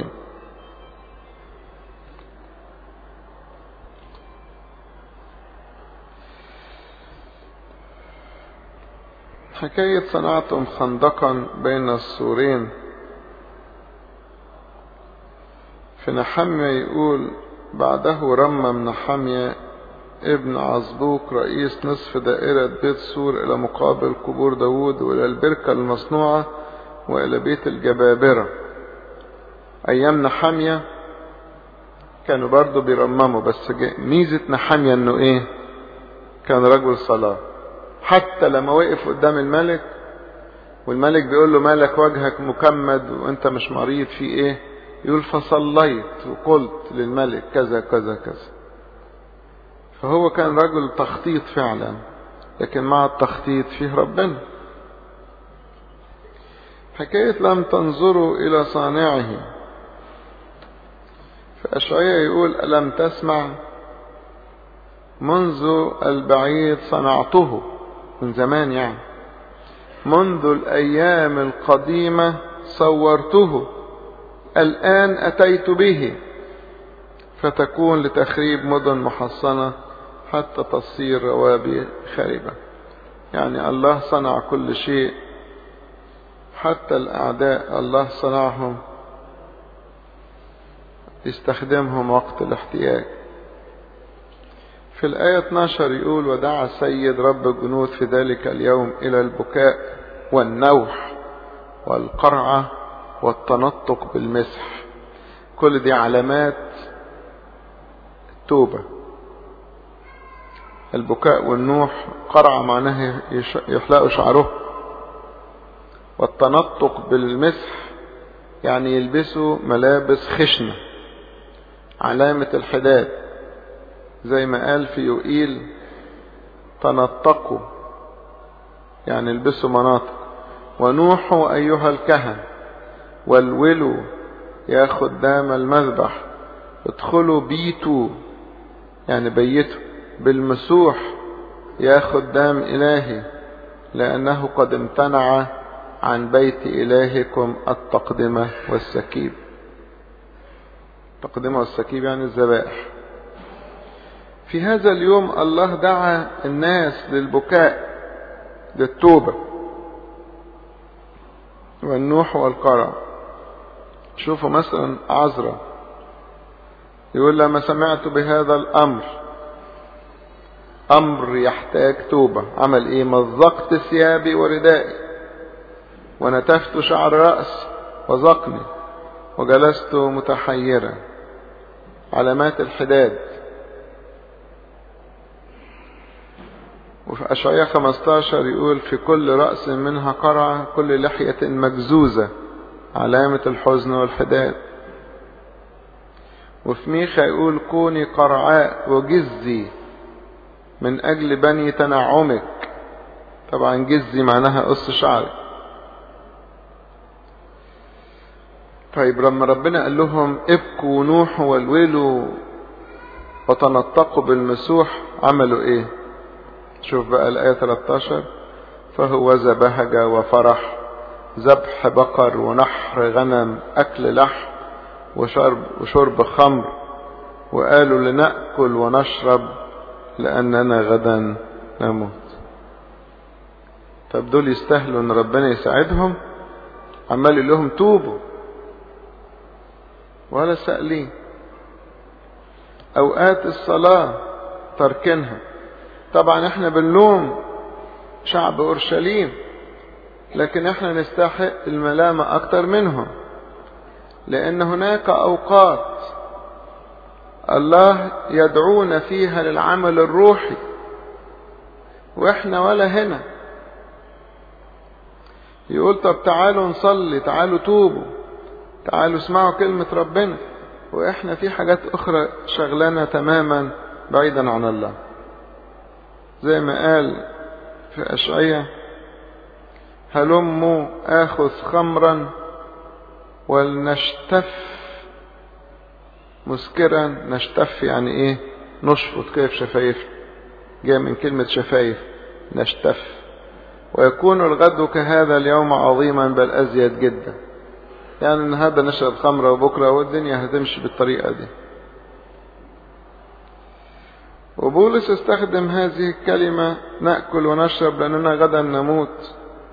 حكاية صنعتم خندقا بين السورين في نحمية يقول بعده رمم نحمية ابن عزبوك رئيس نصف دائرة بيت سور إلى مقابل قبور داود وإلى البركة المصنوعة وإلى بيت الجبابرة أيام نحمية كانوا برضو بيرمموا بس ميزة نحمية إنه إيه كان رجل صلاة حتى لما وقف قدام الملك والملك بيقول له مالك وجهك مكمد وانت مش مريض في ايه يقول فصليت وقلت للملك كذا كذا كذا فهو كان رجل تخطيط فعلا لكن مع التخطيط فيه ربنا حكاية لم تنظروا إلى صانعه فأشعياء يقول ألم تسمع منذ البعيد صنعته من زمان يعني منذ الأيام القديمة صورته الآن أتيت به فتكون لتخريب مدن محصنة حتى تصير روابي خاربة يعني الله صنع كل شيء حتى الأعداء الله صنعهم يستخدمهم وقت الاحتياج في الآية 12 يقول ودعا السيد رب الجنود في ذلك اليوم إلى البكاء والنوح والقرعة والتنطق بالمسح كل دي علامات التوبة البكاء والنوح قرعة معناها يحلقوا شعره والتنطق بالمسح يعني يلبسوا ملابس خشنة علامة الحداد زي ما قال في يوئيل تنطقوا يعني البسوا مناطق ونوحوا أيها الكهن والولوا يا خدام المذبح ادخلوا بيتوا يعني بيتوا بالمسوح يا خدام إلهي لأنه قد امتنع عن بيت إلهكم التقدمة والسكيب التقدمة والسكيب يعني الذبائح في هذا اليوم الله دعا الناس للبكاء للتوبة والنوح والقرع شوفوا مثلا عزرا يقول لما سمعت بهذا الأمر أمر يحتاج توبة عمل إيه مزقت ثيابي وردائي ونتفت شعر رأس وزقني وجلست متحيرا علامات الحداد وفي أشعياء 15 يقول في كل رأس منها قرعة كل لحية مجزوزة علامة الحزن والحداد وفي ميخا يقول كوني قرعاء وجزي من أجل بني تنعمك طبعا جزي معناها قص شعرك طيب لما ربنا قال لهم ابكوا ونوحوا والولوا وتنطقوا بالمسوح عملوا ايه شوف بقى الآية 13 فهو بهجة وفرح ذبح بقر ونحر غنم أكل لحم وشرب, وشرب خمر وقالوا لنأكل ونشرب لأننا غدا نموت طب دول يستاهلوا ان ربنا يساعدهم عمال يقول لهم توبوا ولا سألين أوقات الصلاة تركنها طبعا احنا بنلوم شعب أورشليم لكن احنا نستحق الملامة أكتر منهم لأن هناك أوقات الله يدعونا فيها للعمل الروحي واحنا ولا هنا يقول طب تعالوا نصلي تعالوا توبوا تعالوا اسمعوا كلمة ربنا واحنا في حاجات اخرى شغلانة تماما بعيدا عن الله زي ما قال في اشعية هلموا اخذ خمرا ولنشتف مسكرا نشتف يعني ايه نشفط كيف شفايف جاء من كلمة شفايف نشتف ويكون الغد كهذا اليوم عظيما بل أزيد جدا يعني النهارده نشرب خمرة وبكرة والدنيا هتمشي بالطريقة دي وبولس استخدم هذه الكلمة نأكل ونشرب لأننا غدا نموت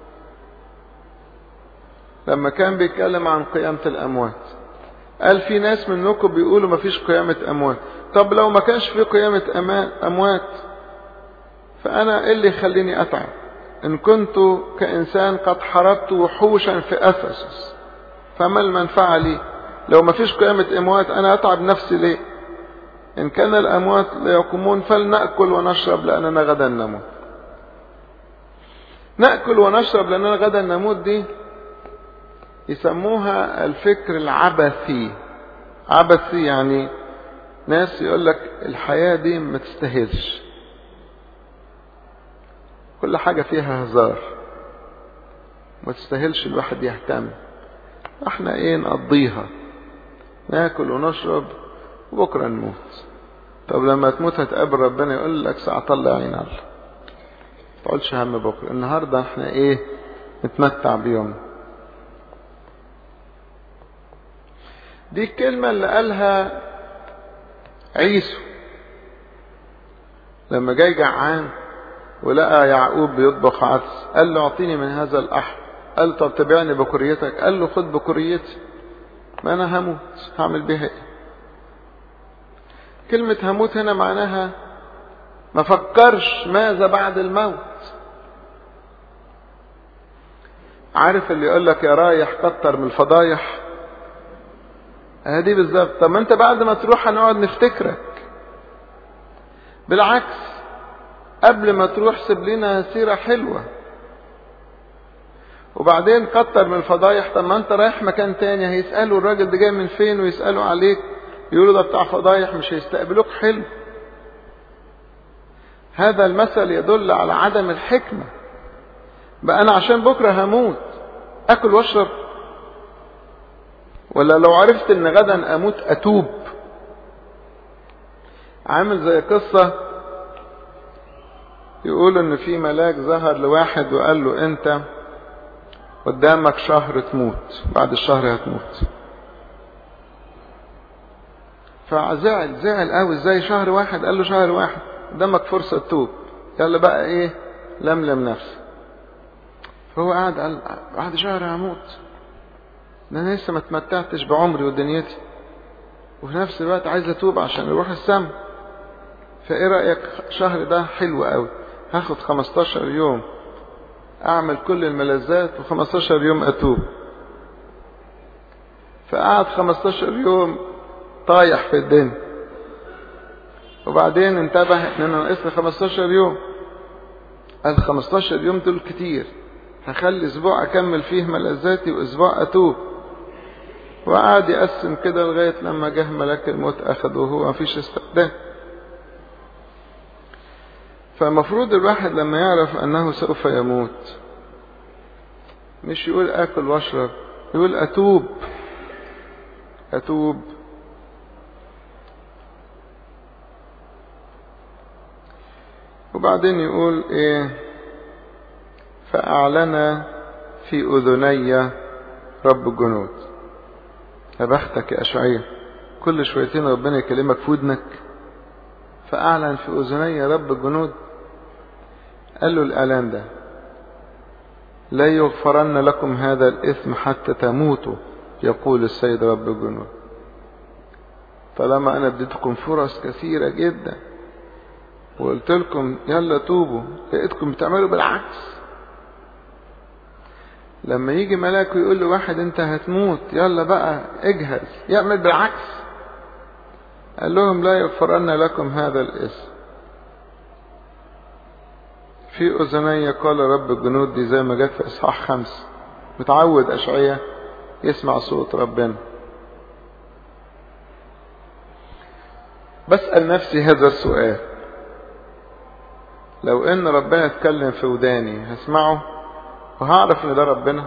لما كان بيتكلم عن قيامة الأموات قال في ناس منكم بيقولوا ما فيش قيامة أموات طب لو ما كانش في قيامة أموات فأنا إيه اللي يخليني أتعب إن كنت كإنسان قد حربت وحوشا في أفسس فما المنفعة لي لو ما فيش قيامة أموات أنا أتعب نفسي ليه إن كان الأموات لا يقومون فلنأكل ونشرب لأننا غدا نموت نأكل ونشرب لأننا غدا نموت دي يسموها الفكر العبثي عبثي يعني ناس يقول لك الحياة دي ما تستاهلش كل حاجة فيها هزار ما تستاهلش الواحد يهتم احنا ايه نقضيها ناكل ونشرب وبكرة نموت طب لما تموت هتقابل ربنا يقول لك ساعة طلع عين الله تقولش هم بكرة النهاردة احنا ايه نتمتع بيوم دي الكلمة اللي قالها عيسو لما جاي جعان ولقى يعقوب بيطبخ عدس قال له اعطيني من هذا الأحم قال طب تبعني بكريتك قال له خد بكريتي ما انا هموت هعمل بيها ايه كلمة هموت هنا معناها ما فكرش ماذا بعد الموت عارف اللي يقول لك يا رايح كتر من الفضايح هذه بالظبط طب ما انت بعد ما تروح هنقعد نفتكرك بالعكس قبل ما تروح سيب لنا سيرة حلوة وبعدين كتر من الفضايح طب ما انت رايح مكان تاني هيسألوا الراجل ده جاي من فين ويسألوا عليك يقولوا ده بتاع فضايح مش هيستقبلوك حلو هذا المثل يدل على عدم الحكمة بقى انا عشان بكرة هموت اكل واشرب ولا لو عرفت ان غدا اموت اتوب عامل زي قصة يقول ان في ملاك ظهر لواحد وقال له انت قدامك شهر تموت بعد الشهر هتموت فزعل زعل قوي ازاي شهر واحد قال له شهر واحد قدامك فرصة تتوب يلا بقى ايه لملم نفسك فهو قاعد قال بعد شهر هموت ده انا لسه ما اتمتعتش بعمري ودنيتي وفي نفس الوقت عايز اتوب عشان اروح السما فايه رايك شهر ده حلو قوي هاخد 15 يوم اعمل كل الملذات و15 يوم اتوب فقعد 15 يوم طايح في الدنيا وبعدين انتبه ان انا ناقص لي 15 يوم قال 15 يوم دول كتير هخلي اسبوع اكمل فيه ملذاتي واسبوع اتوب وقعد يقسم كده لغاية لما جه ملاك الموت اخده وهو مفيش استخدام فالمفروض الواحد لما يعرف انه سوف يموت مش يقول اكل واشرب يقول اتوب اتوب وبعدين يقول ايه فاعلن في اذني رب الجنود يا بختك يا اشعياء كل شويتين ربنا يكلمك في ودنك فاعلن في اذني رب الجنود قال له الاعلان ده لا يغفرن لكم هذا الاثم حتى تموتوا يقول السيد رب الجنود طالما انا اديتكم فرص كثيره جدا وقلت لكم يلا توبوا لقيتكم بتعملوا بالعكس لما يجي ملاك ويقول لواحد انت هتموت يلا بقى اجهز يعمل بالعكس قال لهم لا يغفرن لكم هذا الاسم في اذني قال رب الجنود دي زي ما جت في اصحاح خمس متعود اشعياء يسمع صوت ربنا بسأل نفسي هذا السؤال لو ان ربنا اتكلم في وداني هسمعه وهعرف ان ده ربنا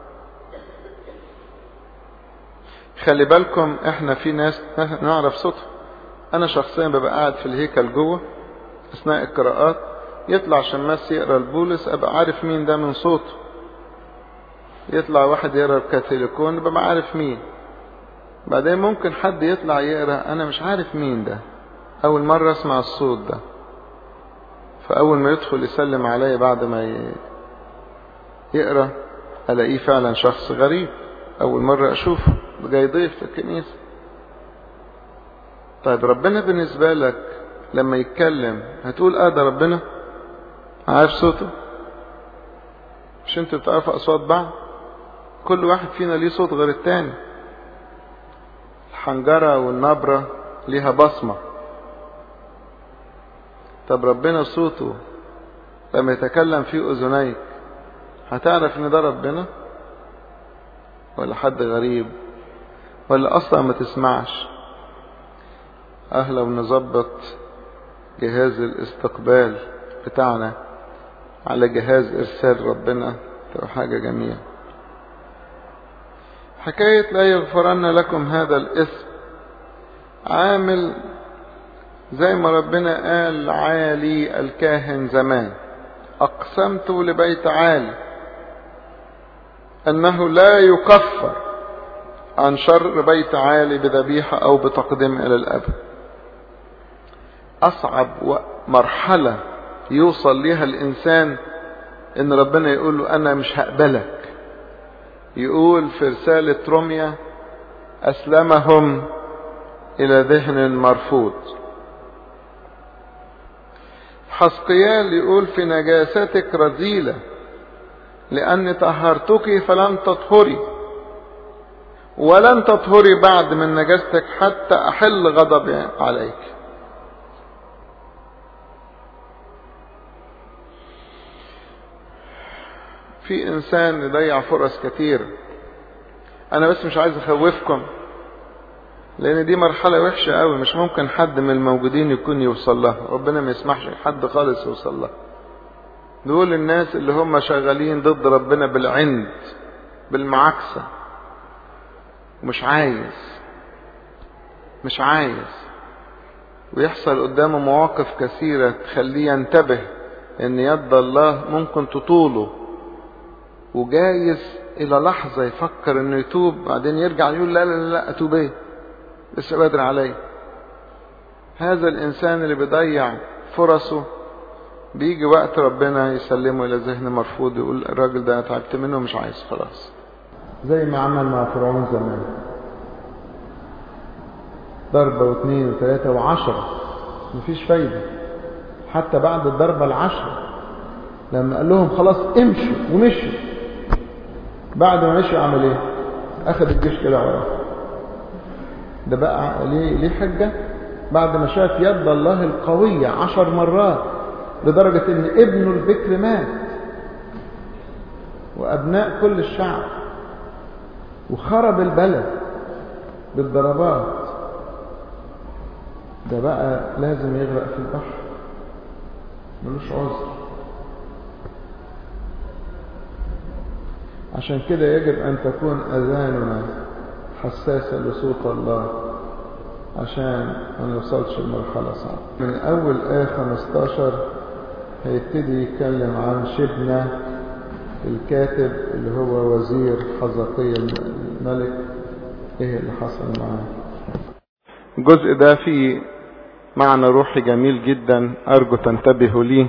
خلي بالكم احنا في ناس نعرف صوتها انا شخصيا ببقى قاعد في الهيكل جوه اثناء القراءات يطلع شماس يقرا البولس ابقى عارف مين ده من صوته يطلع واحد يقرا الكاثوليكون ببقى عارف مين بعدين ممكن حد يطلع يقرا انا مش عارف مين ده اول مره اسمع الصوت ده فاول ما يدخل يسلم عليا بعد ما يقرا الاقيه فعلا شخص غريب اول مره اشوفه جاي ضيف في الكنيسه طيب ربنا بالنسبه لك لما يتكلم هتقول اه ده ربنا عارف صوته مش انتوا بتعرفوا اصوات بعض كل واحد فينا ليه صوت غير التاني الحنجره والنبره ليها بصمه طب ربنا صوته لما يتكلم في اذنيك هتعرف ان ده ربنا ولا حد غريب ولا اصلا ما تسمعش اه لو نظبط جهاز الاستقبال بتاعنا على جهاز ارسال ربنا تبقى حاجة جميلة حكاية لا يغفرن لكم هذا الاسم عامل زي ما ربنا قال عالي الكاهن زمان اقسمت لبيت عالي انه لا يكفر عن شر بيت عالي بذبيحة او بتقديم الى الابد اصعب مرحلة يوصل ليها الانسان ان ربنا يقول له انا مش هقبلك يقول في رسالة روميا اسلمهم الى ذهن مرفوض حسقيال يقول في نجاستك رذيلة لأني طهرتك فلن تطهري ولن تطهري بعد من نجاستك حتى أحل غضبي عليك في إنسان يضيع فرص كتير أنا بس مش عايز أخوفكم لأن دي مرحلة وحشة قوي مش ممكن حد من الموجودين يكون يوصل لها ربنا ما يسمحش حد خالص يوصل لها دول الناس اللي هم شغالين ضد ربنا بالعند بالمعاكسة ومش عايز مش عايز ويحصل قدامه مواقف كثيرة تخليه ينتبه ان يد الله ممكن تطوله وجايز الى لحظة يفكر انه يتوب بعدين يرجع يقول لا لا لا اتوب ايه لسه بدري علي هذا الانسان اللي بيضيع فرصه بيجي وقت ربنا يسلمه الى ذهن مرفوض يقول الراجل ده تعبت منه مش عايز خلاص زي ما عمل مع فرعون زمان ضربة واثنين وثلاثة وعشرة مفيش فايدة حتى بعد الضربة العشرة لما قال لهم خلاص امشوا ومشوا بعد ما مشوا عمل ايه اخذ الجيش كده وراه ده بقى ليه ليه حجة بعد ما شاف يد الله القوية عشر مرات لدرجة ان ابنه البكر مات وابناء كل الشعب وخرب البلد بالضربات ده بقى لازم يغرق في البحر ملوش عذر عشان كده يجب ان تكون اذاننا حساسة لصوت الله عشان ما نوصلش لمرحلة صعبة من أول آية 15 هيبتدي يتكلم عن شبنة الكاتب اللي هو وزير حزقية الملك ايه اللي حصل معاه الجزء ده فيه معنى روحي جميل جدا أرجو تنتبهوا ليه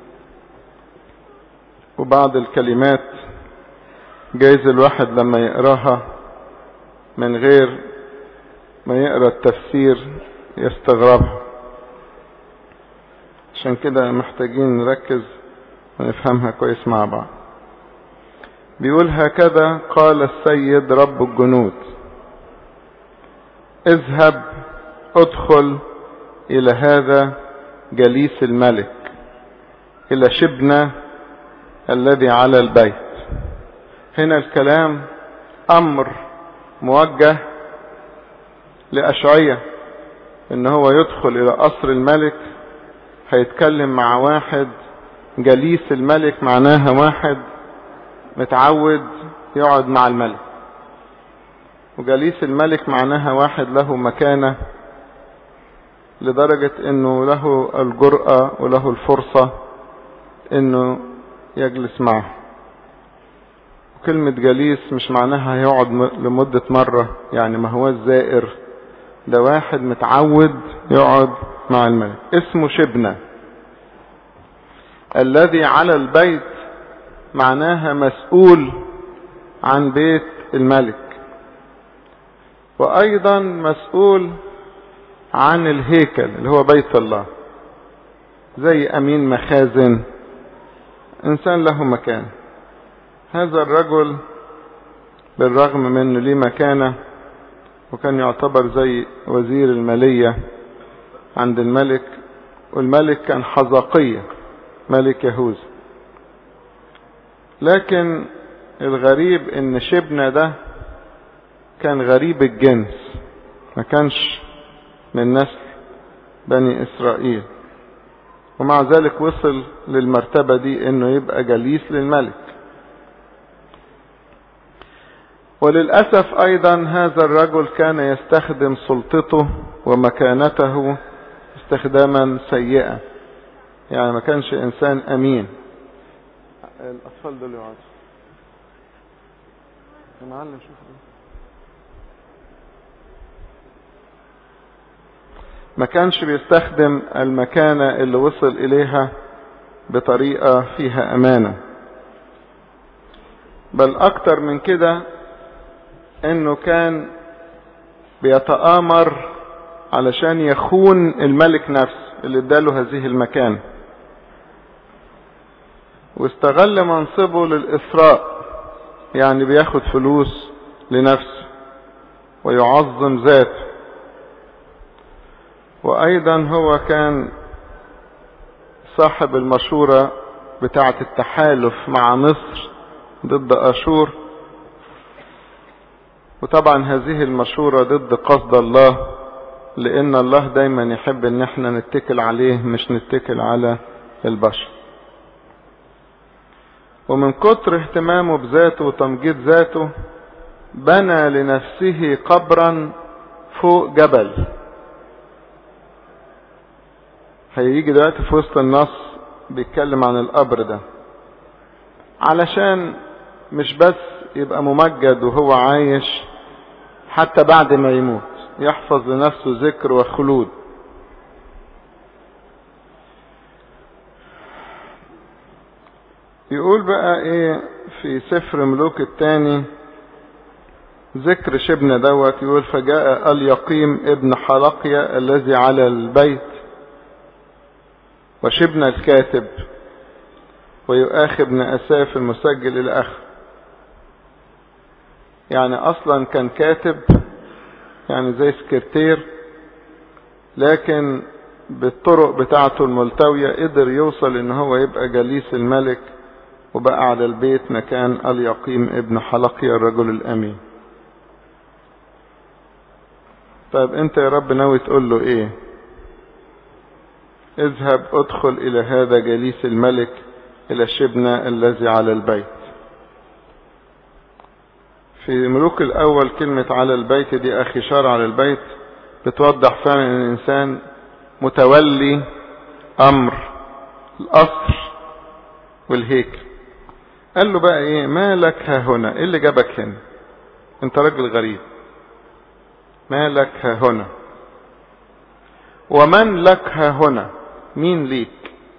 وبعض الكلمات جايز الواحد لما يقراها من غير ما يقرا التفسير يستغربها عشان كده محتاجين نركز ونفهمها كويس مع بعض بيقول هكذا قال السيد رب الجنود اذهب ادخل الى هذا جليس الملك الى شبنة الذي على البيت هنا الكلام امر موجه لأشعية ان هو يدخل الى قصر الملك هيتكلم مع واحد جليس الملك معناها واحد متعود يقعد مع الملك وجليس الملك معناها واحد له مكانة لدرجة انه له الجرأة وله الفرصة انه يجلس معه كلمة جليس مش معناها هيقعد لمدة مرة يعني ما هو الزائر ده واحد متعود يقعد مع الملك اسمه شبنة الذي على البيت معناها مسؤول عن بيت الملك وايضا مسؤول عن الهيكل اللي هو بيت الله زي امين مخازن انسان له مكان هذا الرجل بالرغم من انه ليه مكانه وكان يعتبر زي وزير المالية عند الملك والملك كان حزقية ملك يهوذا لكن الغريب ان شبنة ده كان غريب الجنس ما كانش من نسل بني إسرائيل ومع ذلك وصل للمرتبة دي انه يبقى جليس للملك وللأسف أيضا هذا الرجل كان يستخدم سلطته ومكانته استخداما سيئا يعني ما كانش إنسان أمين الأطفال دول يقعدوا يا معلم شوف ده. ما كانش بيستخدم المكانة اللي وصل إليها بطريقة فيها أمانة بل أكتر من كده انه كان بيتآمر علشان يخون الملك نفسه اللي اداله هذه المكان واستغل منصبه للإسراء يعني بياخد فلوس لنفسه ويعظم ذاته وأيضا هو كان صاحب المشورة بتاعة التحالف مع مصر ضد أشور وطبعا هذه المشورة ضد قصد الله لأن الله دايما يحب ان احنا نتكل عليه مش نتكل على البشر ومن كتر اهتمامه بذاته وتمجيد ذاته بنى لنفسه قبرا فوق جبل هيجي دلوقتي في وسط النص بيتكلم عن القبر ده علشان مش بس يبقى ممجد وهو عايش حتى بعد ما يموت يحفظ لنفسه ذكر وخلود يقول بقى ايه في سفر ملوك الثاني ذكر شبنة دوت يقول فجاء اليقيم ابن حلقيا الذي على البيت وشبنة الكاتب ويؤاخي ابن أساف المسجل إلى آخر يعني أصلا كان كاتب يعني زي سكرتير لكن بالطرق بتاعته الملتوية قدر يوصل ان هو يبقى جليس الملك وبقى على البيت مكان اليقيم ابن حلقي الرجل الامين طيب انت يا رب ناوي تقول له ايه اذهب ادخل الى هذا جليس الملك الى شبنة الذي على البيت في ملوك الاول كلمة على البيت دي اخي شار على البيت بتوضح فعلا ان الانسان متولي امر القصر والهيكل قال له بقى ايه ما لك ها هنا ايه اللي جابك هنا انت راجل غريب ما لك ها هنا ومن لك ها هنا مين ليك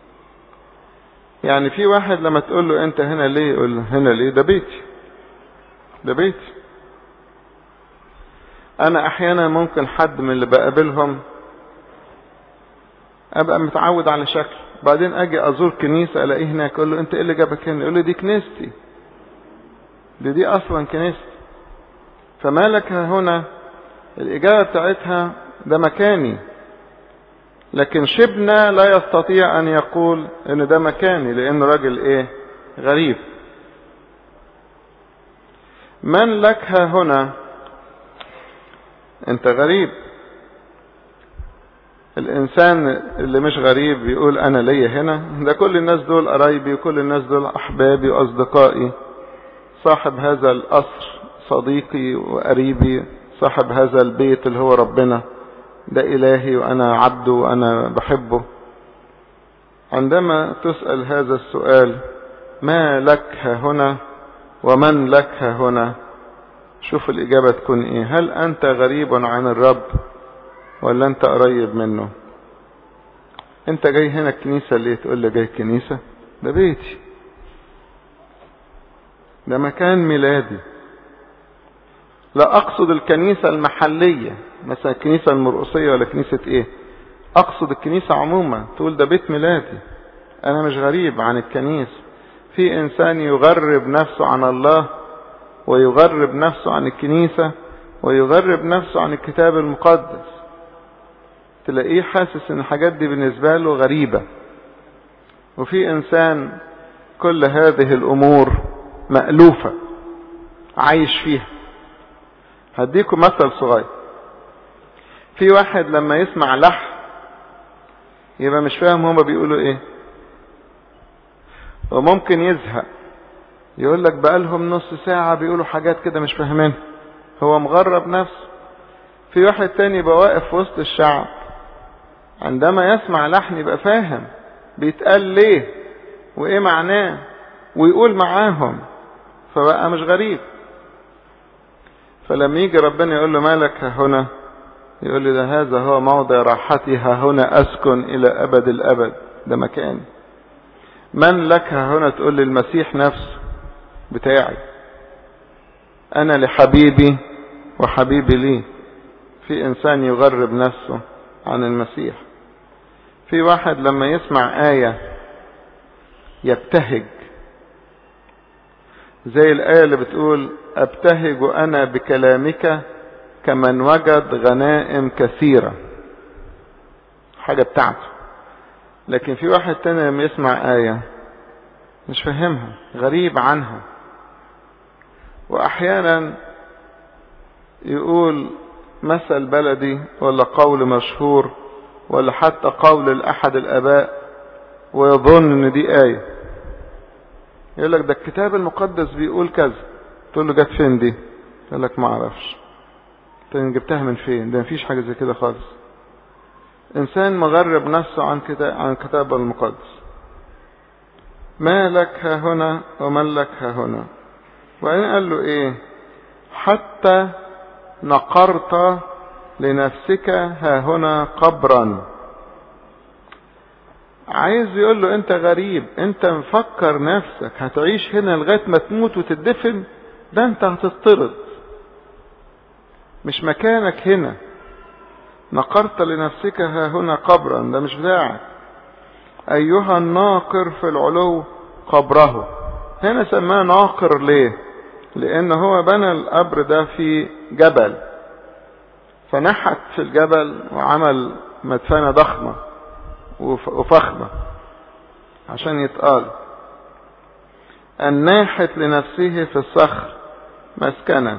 يعني في واحد لما تقول له انت هنا ليه يقول هنا ليه ده بيتي ده بيتي انا احيانا ممكن حد من اللي بقابلهم ابقى متعود على شكل بعدين اجي ازور كنيسة الاقيه هناك اقول له انت ايه اللي جابك هنا يقول لي دي كنيستي دي دي اصلا كنيستي فمالك هنا الاجابة بتاعتها ده مكاني لكن شبنا لا يستطيع ان يقول ان ده مكاني لانه راجل ايه غريب من لك ها هنا انت غريب الانسان اللي مش غريب بيقول انا ليا هنا ده كل الناس دول قرايبي وكل الناس دول احبابي واصدقائي صاحب هذا القصر صديقي وقريبي صاحب هذا البيت اللي هو ربنا ده الهي وانا عبده وانا بحبه عندما تسأل هذا السؤال ما لك ها هنا ومن لك ها هنا شوف الإجابة تكون إيه هل أنت غريب عن الرب ولا أنت قريب منه أنت جاي هنا الكنيسة ليه تقول لي جاي الكنيسة ده بيتي ده مكان ميلادي لا أقصد الكنيسة المحلية مثلا الكنيسة المرقصية ولا كنيسة إيه أقصد الكنيسة عموما تقول ده بيت ميلادي أنا مش غريب عن الكنيسة في إنسان يغرب نفسه عن الله ويغرب نفسه عن الكنيسة ويغرب نفسه عن الكتاب المقدس تلاقيه حاسس ان الحاجات دي بالنسبة له غريبة وفي انسان كل هذه الامور مألوفة عايش فيها هديكم مثل صغير في واحد لما يسمع لحن يبقى مش فاهم هما بيقولوا ايه وممكن يزهق يقول لك بقالهم نص ساعة بيقولوا حاجات كده مش فاهمين هو مغرب نفسه في واحد تاني يبقى واقف في وسط الشعب عندما يسمع لحن يبقى فاهم بيتقال ليه وايه معناه ويقول معاهم فبقى مش غريب فلما يجي ربنا يقول له مالك ها هنا يقول لي ده هذا هو موضع راحتي ها هنا أسكن إلى أبد الأبد ده مكاني من لك ها هنا تقول لي المسيح نفسه بتاعي أنا لحبيبي وحبيبي لي في إنسان يغرب نفسه عن المسيح في واحد لما يسمع آية يبتهج زي الآية اللي بتقول أبتهج أنا بكلامك كمن وجد غنائم كثيرة حاجة بتاعته لكن في واحد تاني لما يسمع آية مش فاهمها غريب عنها وأحيانا يقول مثل بلدي ولا قول مشهور ولا حتى قول لأحد الآباء ويظن إن دي آية يقول لك ده الكتاب المقدس بيقول كذا تقول له جت فين دي يقول لك ما اعرفش انت جبتها من فين ده مفيش حاجه زي كده خالص انسان مغرب نفسه عن كتاب عن كتاب المقدس ما لك ها هنا ومن لك ها هنا وبعدين قال له ايه حتى نقرت لنفسك ها هنا قبرا عايز يقول له انت غريب انت مفكر نفسك هتعيش هنا لغاية ما تموت وتدفن ده انت هتضطرد مش مكانك هنا نقرت لنفسك ها هنا قبرا ده مش بتاعك ايها الناقر في العلو قبره هنا سماه ناقر ليه لان هو بنى القبر ده في جبل فنحت في الجبل وعمل مدفنة ضخمة وفخمة عشان يتقال الناحت لنفسه في الصخر مسكنا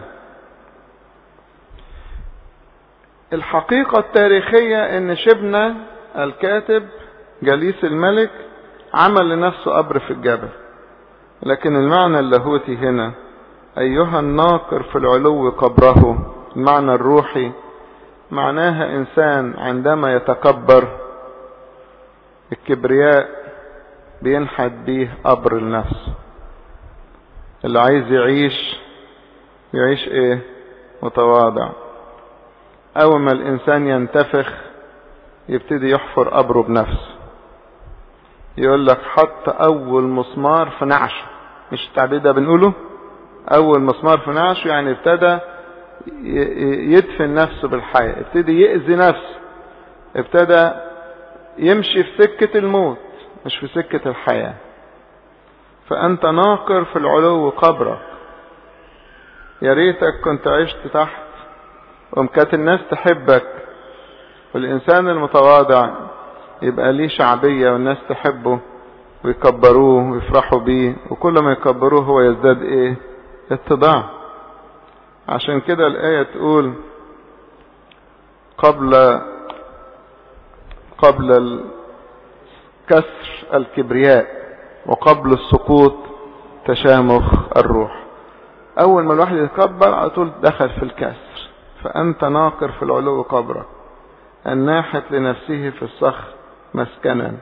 الحقيقة التاريخية ان شبنا الكاتب جليس الملك عمل لنفسه قبر في الجبل لكن المعنى اللاهوتي هنا ايها الناقر في العلو قبره المعنى الروحي معناها انسان عندما يتكبر الكبرياء بينحت بيه قبر النفس اللي عايز يعيش يعيش ايه متواضع اول ما الانسان ينتفخ يبتدي يحفر قبره بنفسه يقول لك حط اول مسمار في نعشه مش التعبير ده بنقوله اول مسمار في نعشه يعني ابتدى يدفن نفسه بالحياة ابتدي يأذي نفسه ابتدى يمشي في سكة الموت مش في سكة الحياة فأنت ناقر في العلو قبرك يا ريتك كنت عشت تحت وكانت الناس تحبك والإنسان المتواضع يبقى ليه شعبية والناس تحبه ويكبروه ويفرحوا بيه وكل ما يكبروه هو يزداد ايه اتضاع عشان كده الآية تقول قبل قبل كسر الكبرياء وقبل السقوط تشامخ الروح أول ما الواحد يتكبر على طول دخل في الكسر فأنت ناقر في العلو قبرك الناحت لنفسه في الصخر مسكنا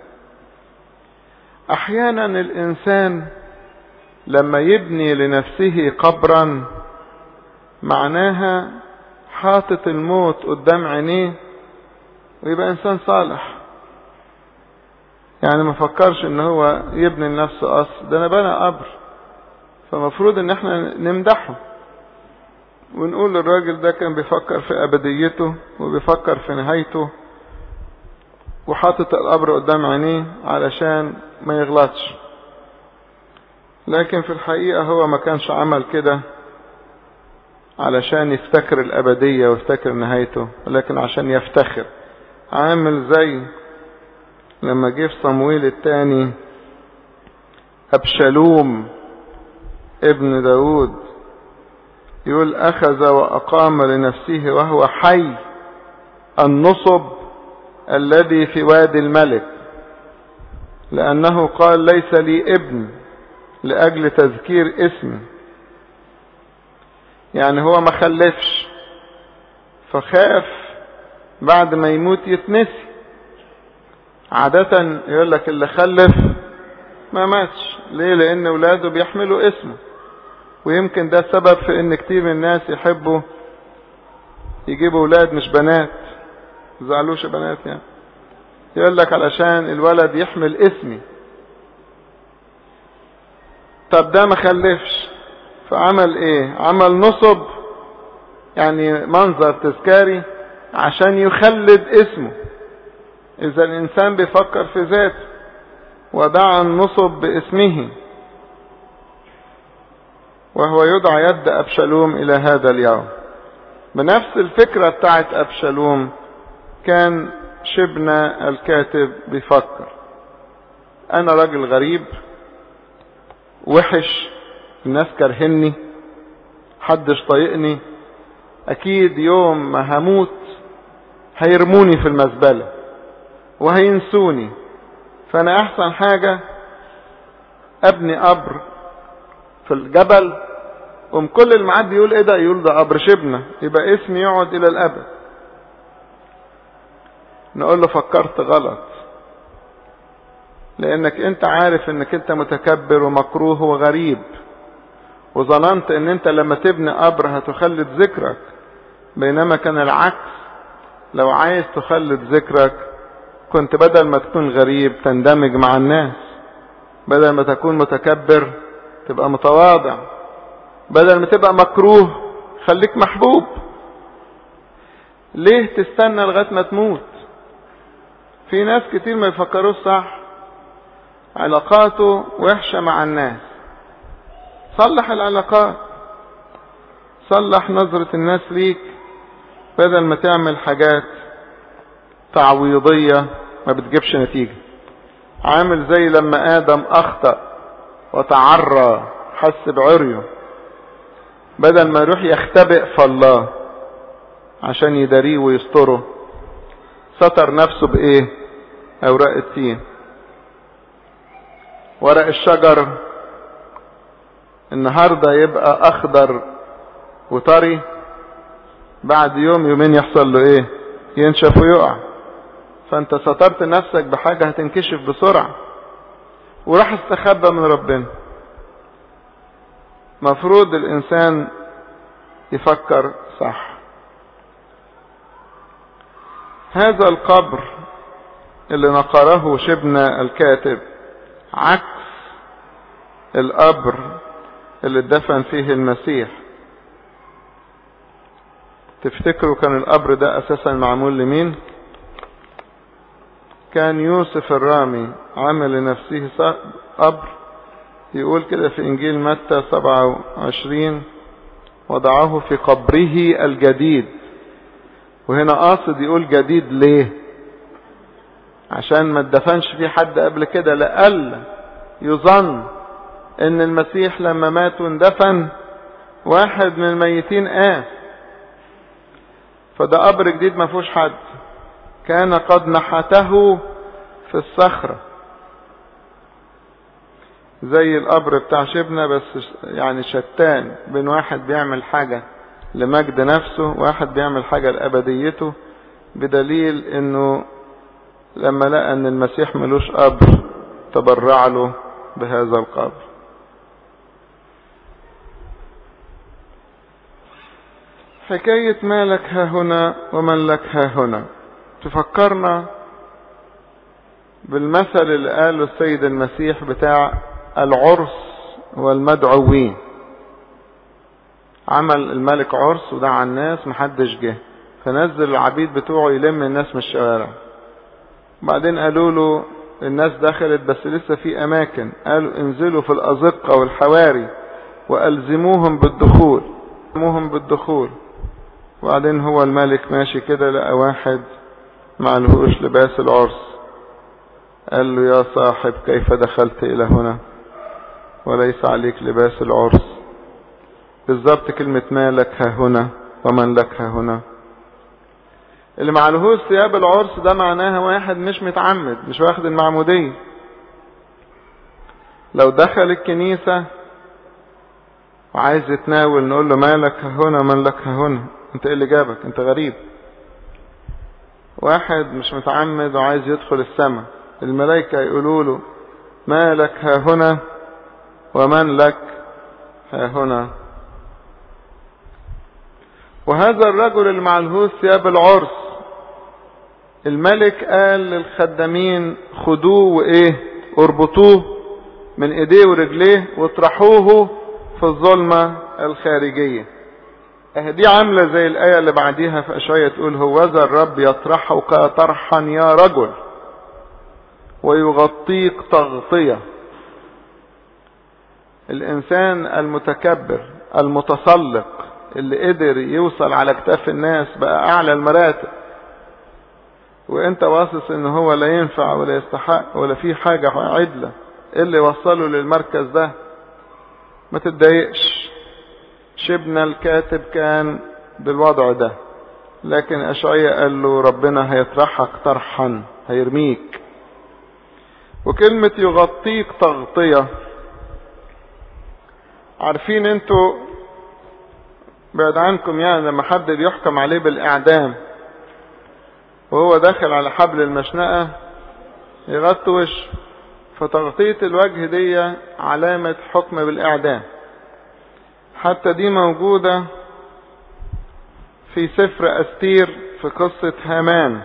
أحيانا الإنسان لما يبني لنفسه قبرا معناها حاطط الموت قدام عينيه ويبقى انسان صالح يعني ما فكرش ان هو يبني لنفسه قصر ده انا بنى قبر فمفروض ان احنا نمدحه ونقول الراجل ده كان بيفكر في ابديته وبيفكر في نهايته وحاطط القبر قدام عينيه علشان ما يغلطش لكن في الحقيقة هو ما كانش عمل كده علشان يفتكر الأبدية ويفتكر نهايته ولكن عشان يفتخر عامل زي لما جه في صمويل الثاني أبشالوم ابن داود يقول أخذ وأقام لنفسه وهو حي النصب الذي في وادي الملك لأنه قال ليس لي ابن لأجل تذكير اسمي يعني هو ما خلفش فخاف بعد ما يموت يتنسي عادة يقول لك اللي خلف ما ماتش ليه لان ولاده بيحملوا اسمه ويمكن ده سبب في ان كتير من الناس يحبوا يجيبوا ولاد مش بنات زعلوش بنات يعني يقول لك علشان الولد يحمل اسمي طب ده ما خلفش فعمل ايه عمل نصب يعني منظر تذكاري عشان يخلد اسمه اذا الانسان بيفكر في ذاته ودعا النصب باسمه وهو يدعى يد أبشلوم إلى هذا اليوم بنفس الفكرة بتاعت أبشلوم كان شبنا الكاتب بيفكر أنا راجل غريب وحش الناس كرهني حدش طايقني أكيد يوم ما هموت هيرموني في المزبلة وهينسوني فأنا أحسن حاجة أبني قبر في الجبل قوم كل المعد يقول ايه ده يقول ده قبر شبنة يبقى اسمي يقعد الى الابد نقول له فكرت غلط لانك انت عارف انك انت متكبر ومكروه وغريب وظننت ان انت لما تبني قبر هتخلد ذكرك بينما كان العكس لو عايز تخلد ذكرك كنت بدل ما تكون غريب تندمج مع الناس بدل ما تكون متكبر تبقى متواضع بدل ما تبقى مكروه خليك محبوب ليه تستنى لغاية ما تموت في ناس كتير ما يفكروش صح علاقاته وحشة مع الناس صلح العلاقات صلح نظرة الناس ليك بدل ما تعمل حاجات تعويضية ما بتجيبش نتيجة عامل زي لما آدم أخطأ وتعرى حس بعريه بدل ما يروح يختبئ في الله عشان يداريه ويستره ستر نفسه بايه اوراق التين ورق الشجر النهارده يبقى اخضر وطري بعد يوم يومين يحصل له ايه ينشف ويقع فانت سترت نفسك بحاجة هتنكشف بسرعة وراح استخبى من ربنا مفروض الانسان يفكر صح هذا القبر اللي نقره شبنا الكاتب عكس القبر اللي دفن فيه المسيح تفتكروا كان القبر ده اساسا معمول لمين كان يوسف الرامي عمل لنفسه قبر يقول كده في انجيل متى 27 وضعه في قبره الجديد وهنا قاصد يقول جديد ليه عشان ما اتدفنش فيه حد قبل كده لألا يظن ان المسيح لما مات واندفن واحد من الميتين قام فده قبر جديد ما فيهوش حد كان قد نحته في الصخرة زي القبر بتاع شبنة بس يعني شتان بين واحد بيعمل حاجة لمجد نفسه واحد بيعمل حاجة لأبديته بدليل انه لما لقى ان المسيح ملوش قبر تبرع له بهذا القبر حكاية ما لك ها هنا ومن لك ها هنا تفكرنا بالمثل اللي قاله السيد المسيح بتاع العرس والمدعوين عمل الملك عرس ودعا الناس محدش جه فنزل العبيد بتوعه يلم الناس من الشوارع بعدين قالوا له الناس دخلت بس لسه في اماكن قالوا انزلوا في الازقة والحواري والزموهم بالدخول الزموهم بالدخول وبعدين هو الملك ماشي كده لقى واحد معلهوش لباس العرس قال له يا صاحب كيف دخلت الى هنا وليس عليك لباس العرس بالظبط كلمة مالك ها هنا ومن لك ها هنا اللي معلهوش ثياب العرس ده معناها واحد مش متعمد مش واخد المعمودية لو دخل الكنيسة وعايز يتناول نقول له مالك ها هنا من لك ها هنا انت ايه اللي جابك انت غريب واحد مش متعمد وعايز يدخل السماء الملائكة يقولوا له مالك ها هنا ومن لك ها هنا وهذا الرجل اللي معلهوش ثياب العرس الملك قال للخدامين خدوه وايه اربطوه من ايديه ورجليه واطرحوه في الظلمة الخارجية اه دي عاملة زي الآية اللي بعديها في أشعية تقول هوذا الرب يطرحك طرحا يا رجل ويغطيك تغطية الإنسان المتكبر المتسلق اللي قدر يوصل على كتاف الناس بقى أعلى المراتب وانت واصص ان هو لا ينفع ولا يستحق ولا في حاجة عدلة ايه اللي وصله للمركز ده ما تتضايقش شبنا الكاتب كان بالوضع ده لكن أشعية قال له ربنا هيطرحك طرحا هيرميك وكلمة يغطيك تغطية عارفين انتوا بعد عنكم يعني لما حد بيحكم عليه بالإعدام وهو داخل على حبل المشنقة يغطي وشه فتغطية الوجه دي علامة حكم بالإعدام حتى دي موجودة في سفر أستير في قصة هامان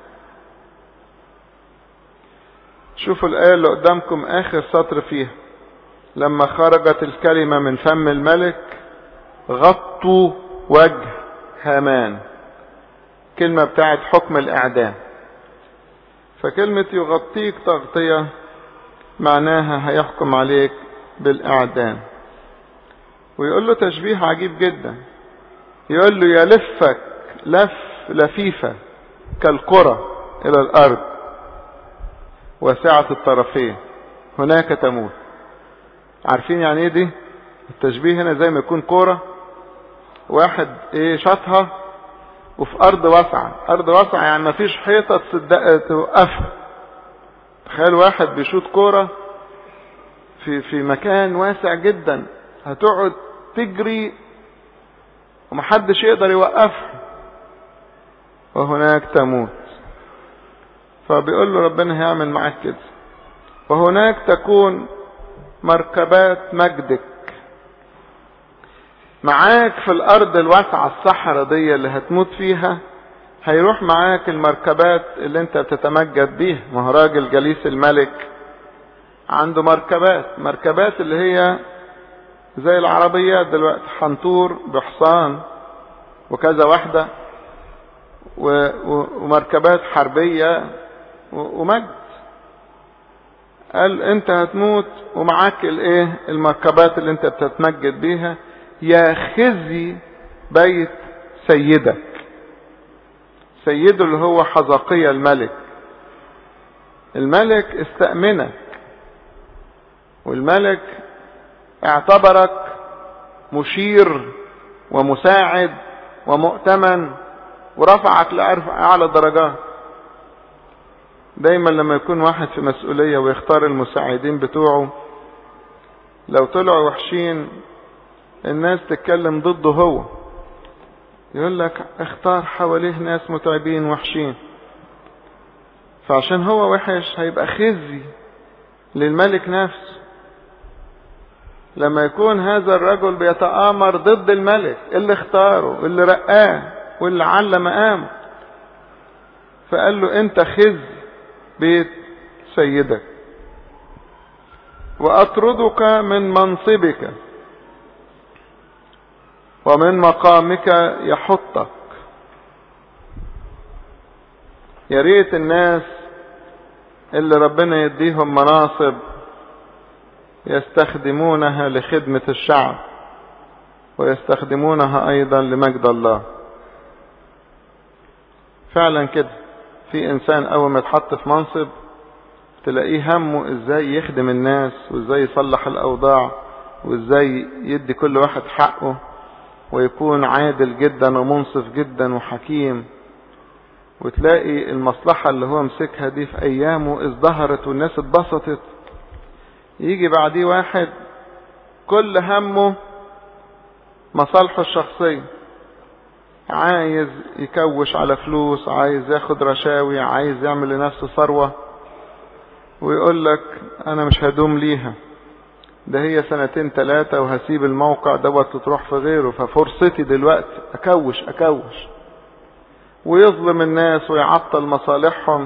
شوفوا الآية اللي قدامكم آخر سطر فيها لما خرجت الكلمة من فم الملك غطوا وجه هامان كلمة بتاعت حكم الإعدام فكلمة يغطيك تغطية معناها هيحكم عليك بالإعدام ويقول له تشبيه عجيب جدا يقول له يلفك لف لفيفة كالقرى إلى الأرض واسعة الطرفين هناك تموت عارفين يعني ايه دي التشبيه هنا زي ما يكون كورة واحد ايه شاطها وفي ارض واسعة ارض واسعة يعني ما فيش حيطة تصدق توقفها تخيل واحد بيشوط كورة في في مكان واسع جدا هتقعد تجري ومحدش يقدر يوقفها وهناك تموت فبيقول له ربنا هيعمل معاك كده وهناك تكون مركبات مجدك معاك في الارض الواسعة الصحراء دي اللي هتموت فيها هيروح معاك المركبات اللي انت بتتمجد بيها ما هو راجل جليس الملك عنده مركبات مركبات اللي هي زي العربيات دلوقتي حنطور بحصان وكذا واحدة ومركبات حربية ومجد قال انت هتموت ومعاك الايه المركبات اللي انت بتتمجد بيها يا خزي بيت سيدك سيده اللي هو حزقية الملك الملك استأمنك والملك اعتبرك مشير ومساعد ومؤتمن ورفعك لأعلى الدرجات دايما لما يكون واحد في مسؤولية ويختار المساعدين بتوعه لو طلعوا وحشين الناس تتكلم ضده هو يقول لك اختار حواليه ناس متعبين وحشين فعشان هو وحش هيبقى خزي للملك نفسه لما يكون هذا الرجل بيتآمر ضد الملك اللي اختاره اللي رقاه واللي علم مقامه فقال له انت خزي بيت سيدك وأطردك من منصبك ومن مقامك يحطك يا ريت الناس اللي ربنا يديهم مناصب يستخدمونها لخدمة الشعب ويستخدمونها أيضا لمجد الله فعلا كده في إنسان أول ما يتحط في منصب تلاقيه همه إزاي يخدم الناس وإزاي يصلح الأوضاع وإزاي يدي كل واحد حقه ويكون عادل جدا ومنصف جدا وحكيم وتلاقي المصلحة اللي هو مسكها دي في أيامه ازدهرت والناس اتبسطت يجي بعديه واحد كل همه مصالحه الشخصية عايز يكوش على فلوس عايز ياخد رشاوي عايز يعمل لنفسه ثروة ويقول لك انا مش هدوم ليها ده هي سنتين ثلاثة وهسيب الموقع دوت وتروح في غيره ففرصتي دلوقتي اكوش اكوش ويظلم الناس ويعطل مصالحهم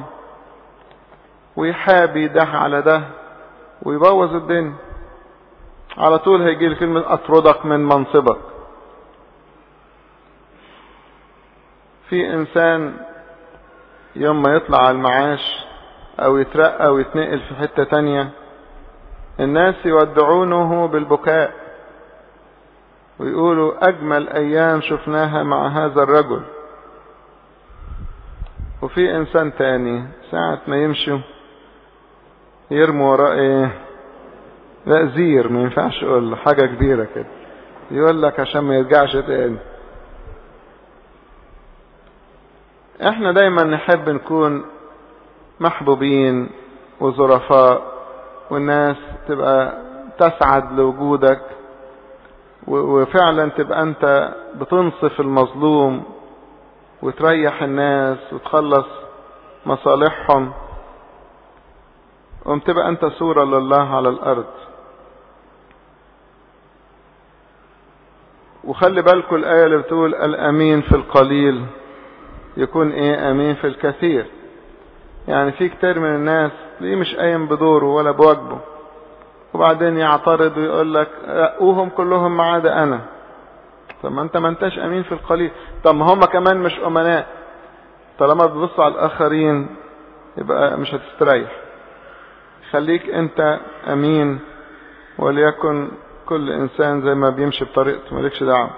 ويحابي ده على ده ويبوظ الدنيا على طول هيجي كلمة اطردك من منصبك في انسان يوم ما يطلع على المعاش او يترقى ويتنقل في حتة تانية الناس يودعونه بالبكاء ويقولوا اجمل ايام شفناها مع هذا الرجل وفي انسان تاني ساعة ما يمشوا يرموا وراه ايه لا زير ما ينفعش اقول له حاجة كبيرة كده يقول لك عشان ما يرجعش تاني احنا دايما نحب نكون محبوبين وظرفاء والناس تبقى تسعد لوجودك وفعلا تبقى انت بتنصف المظلوم وتريح الناس وتخلص مصالحهم وتبقى انت صورة لله على الارض وخلي بالكم الآية اللي بتقول الأمين في القليل يكون ايه امين في الكثير يعني في كتير من الناس ليه مش قايم بدوره ولا بواجبه وبعدين يعترض ويقول لك رقوهم كلهم ما عدا انا طب ما انت ما انتش امين في القليل طب ما هم كمان مش امناء طالما بتبص على الاخرين يبقى مش هتستريح خليك انت امين وليكن كل انسان زي ما بيمشي بطريقته مالكش دعوه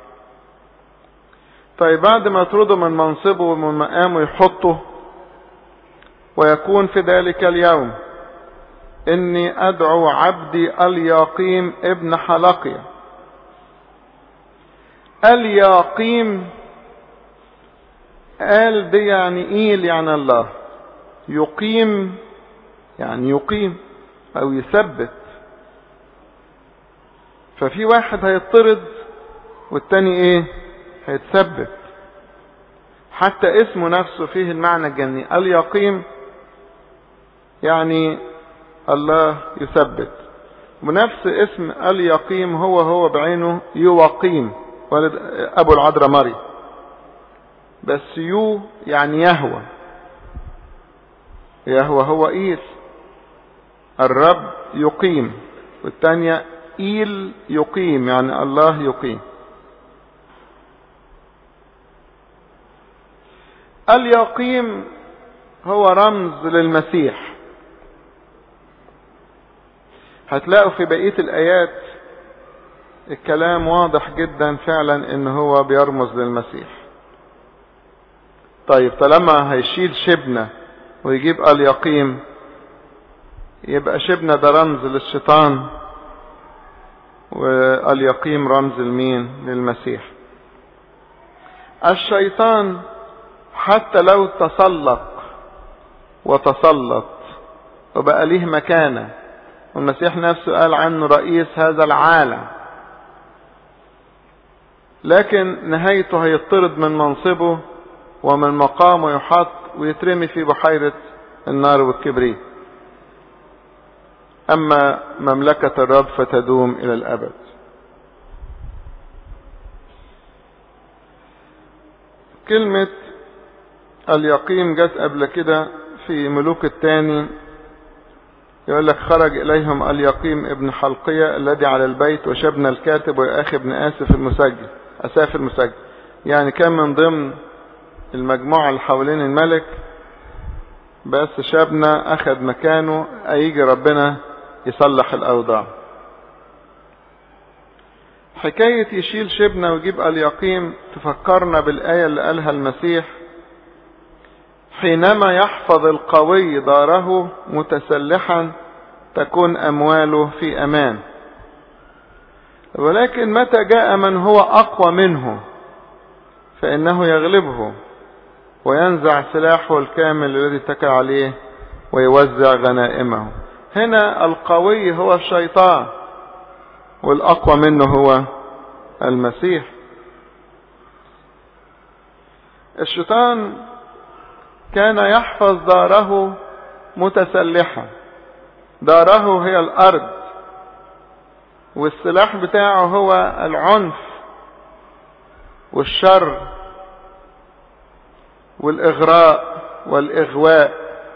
طيب بعد ما يطرده من منصبه ومن مقامه يحطه ويكون في ذلك اليوم اني ادعو عبدي الياقيم ابن حلقية الياقيم قال دي يعني ايل يعني الله يقيم يعني يقيم او يثبت ففي واحد هيطرد والتاني ايه هيتثبت حتى اسمه نفسه فيه المعنى الجني اليقيم يعني الله يثبت ونفس اسم اليقيم هو هو بعينه يوقيم ولد ابو العذراء مريم بس يو يعني يهوى يهوى هو ايل الرب يقيم والثانية ايل يقيم يعني الله يقيم اليقيم هو رمز للمسيح هتلاقوا في بقية الآيات الكلام واضح جدا فعلا ان هو بيرمز للمسيح طيب طالما هيشيل شبنة ويجيب اليقيم يبقى شبنة ده رمز للشيطان واليقيم رمز لمين للمسيح الشيطان حتى لو تسلق وتسلط وبقى ليه مكانة والمسيح نفسه قال عنه رئيس هذا العالم لكن نهايته هيطرد من منصبه ومن مقامه يحط ويترمي في بحيرة النار والكبريت أما مملكة الرب فتدوم إلى الأبد كلمة اليقيم جت قبل كده في ملوك الثاني يقول لك خرج إليهم اليقيم ابن حلقية الذي على البيت وشبنا الكاتب ويأخي ابن آسف المسجل أساف المسجل يعني كان من ضمن المجموعة اللي حوالين الملك بس شابنا أخذ مكانه هيجي ربنا يصلح الأوضاع حكاية يشيل شبنا ويجيب اليقيم تفكرنا بالآية اللي قالها المسيح حينما يحفظ القوي داره متسلحا تكون أمواله في أمان ولكن متى جاء من هو أقوى منه فإنه يغلبه وينزع سلاحه الكامل الذي اتكى عليه ويوزع غنائمه هنا القوي هو الشيطان والأقوى منه هو المسيح الشيطان كان يحفظ داره متسلحا داره هي الأرض والسلاح بتاعه هو العنف والشر والإغراء والإغواء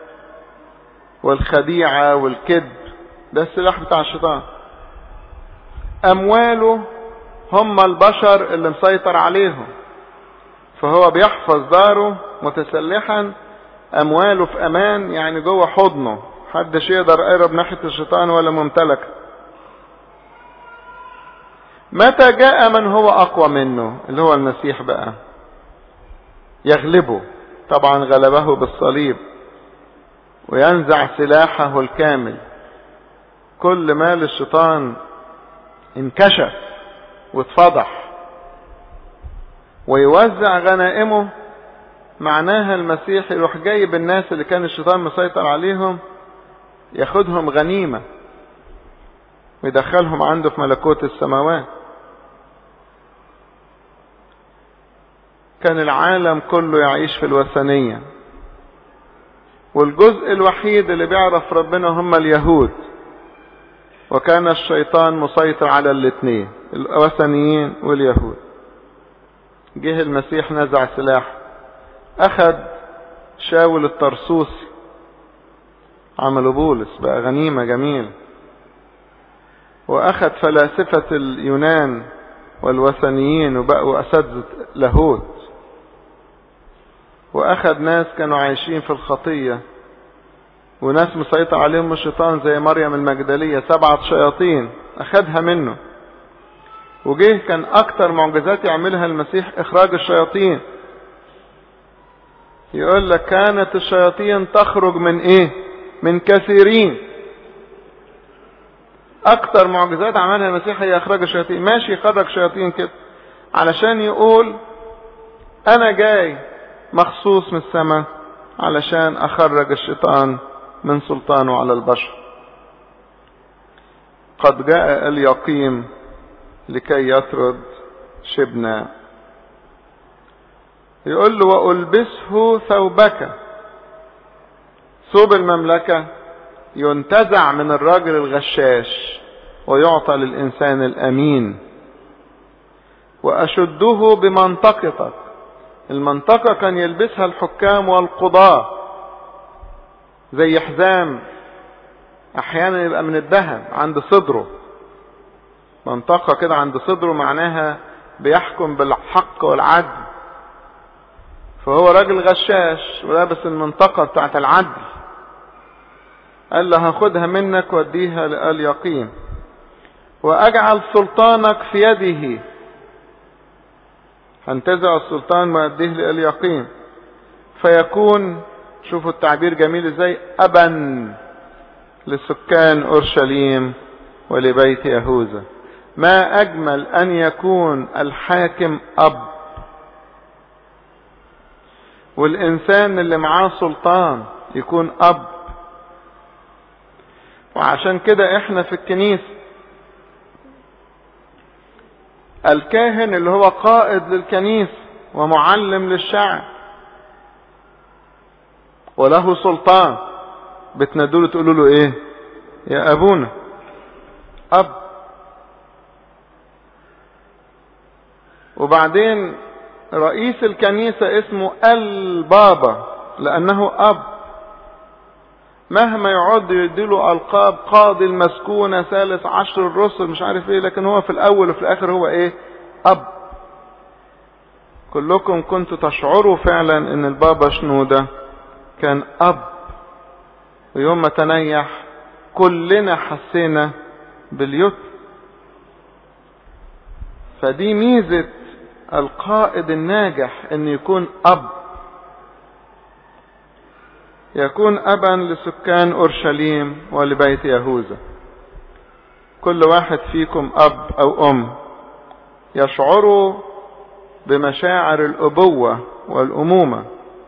والخديعة والكذب ده السلاح بتاع الشيطان أمواله هم البشر اللي مسيطر عليهم فهو بيحفظ داره متسلحا أمواله في أمان يعني جوه حضنه محدش يقدر يقرب ناحية الشيطان ولا ممتلك متى جاء من هو أقوى منه اللي هو المسيح بقى يغلبه طبعا غلبه بالصليب وينزع سلاحه الكامل كل ما للشيطان انكشف واتفضح ويوزع غنائمه معناها المسيح يروح جايب الناس اللي كان الشيطان مسيطر عليهم ياخدهم غنيمة ويدخلهم عنده في ملكوت السماوات كان العالم كله يعيش في الوثنية والجزء الوحيد اللي بيعرف ربنا هم اليهود وكان الشيطان مسيطر على الاثنين الوثنيين واليهود جه المسيح نزع سلاح اخذ شاول الطرسوسي عملوا بولس بقى غنيمة جميل واخذ فلاسفة اليونان والوثنيين وبقوا اساتذة لاهوت واخذ ناس كانوا عايشين في الخطية وناس مسيطر عليهم الشيطان زي مريم المجدلية سبعة شياطين اخذها منه وجه كان اكتر معجزات يعملها المسيح اخراج الشياطين يقول لك كانت الشياطين تخرج من ايه من كثيرين اكتر معجزات عملها المسيح هي اخراج الشياطين ماشي يخرج شياطين كده علشان يقول انا جاي مخصوص من السماء علشان اخرج الشيطان من سلطانه على البشر قد جاء اليقيم لكي يطرد شبنا يقول له وألبسه ثوبك ثوب المملكة ينتزع من الراجل الغشاش ويعطى للإنسان الأمين وأشده بمنطقتك المنطقة كان يلبسها الحكام والقضاة زي حزام أحيانا يبقى من الذهب عند صدره منطقة كده عند صدره معناها بيحكم بالحق والعدل فهو راجل غشاش ولابس المنطقة بتاعت العدل قال له هاخدها منك واديها لآل يقيم واجعل سلطانك في يده هنتزع السلطان واديه لآل يقيم فيكون شوفوا التعبير جميل ازاي ابا لسكان اورشليم ولبيت يهوذا ما اجمل ان يكون الحاكم اب والانسان اللي معاه سلطان يكون اب وعشان كده احنا في الكنيسة الكاهن اللي هو قائد للكنيسة ومعلم للشعب وله سلطان بتنادوا تقولوا له ايه يا ابونا اب وبعدين رئيس الكنيسة اسمه البابا لانه اب مهما يقعد يديله القاب قاضي المسكونة ثالث عشر الرسل مش عارف ايه لكن هو في الاول وفي الاخر هو ايه اب كلكم كنتوا تشعروا فعلا ان البابا شنودة كان اب ويوم ما تنيح كلنا حسينا باليتم فدي ميزة القائد الناجح ان يكون اب يكون ابا لسكان اورشليم ولبيت يهوذا كل واحد فيكم أب أو أم يشعروا بمشاعر الأبوة والأمومة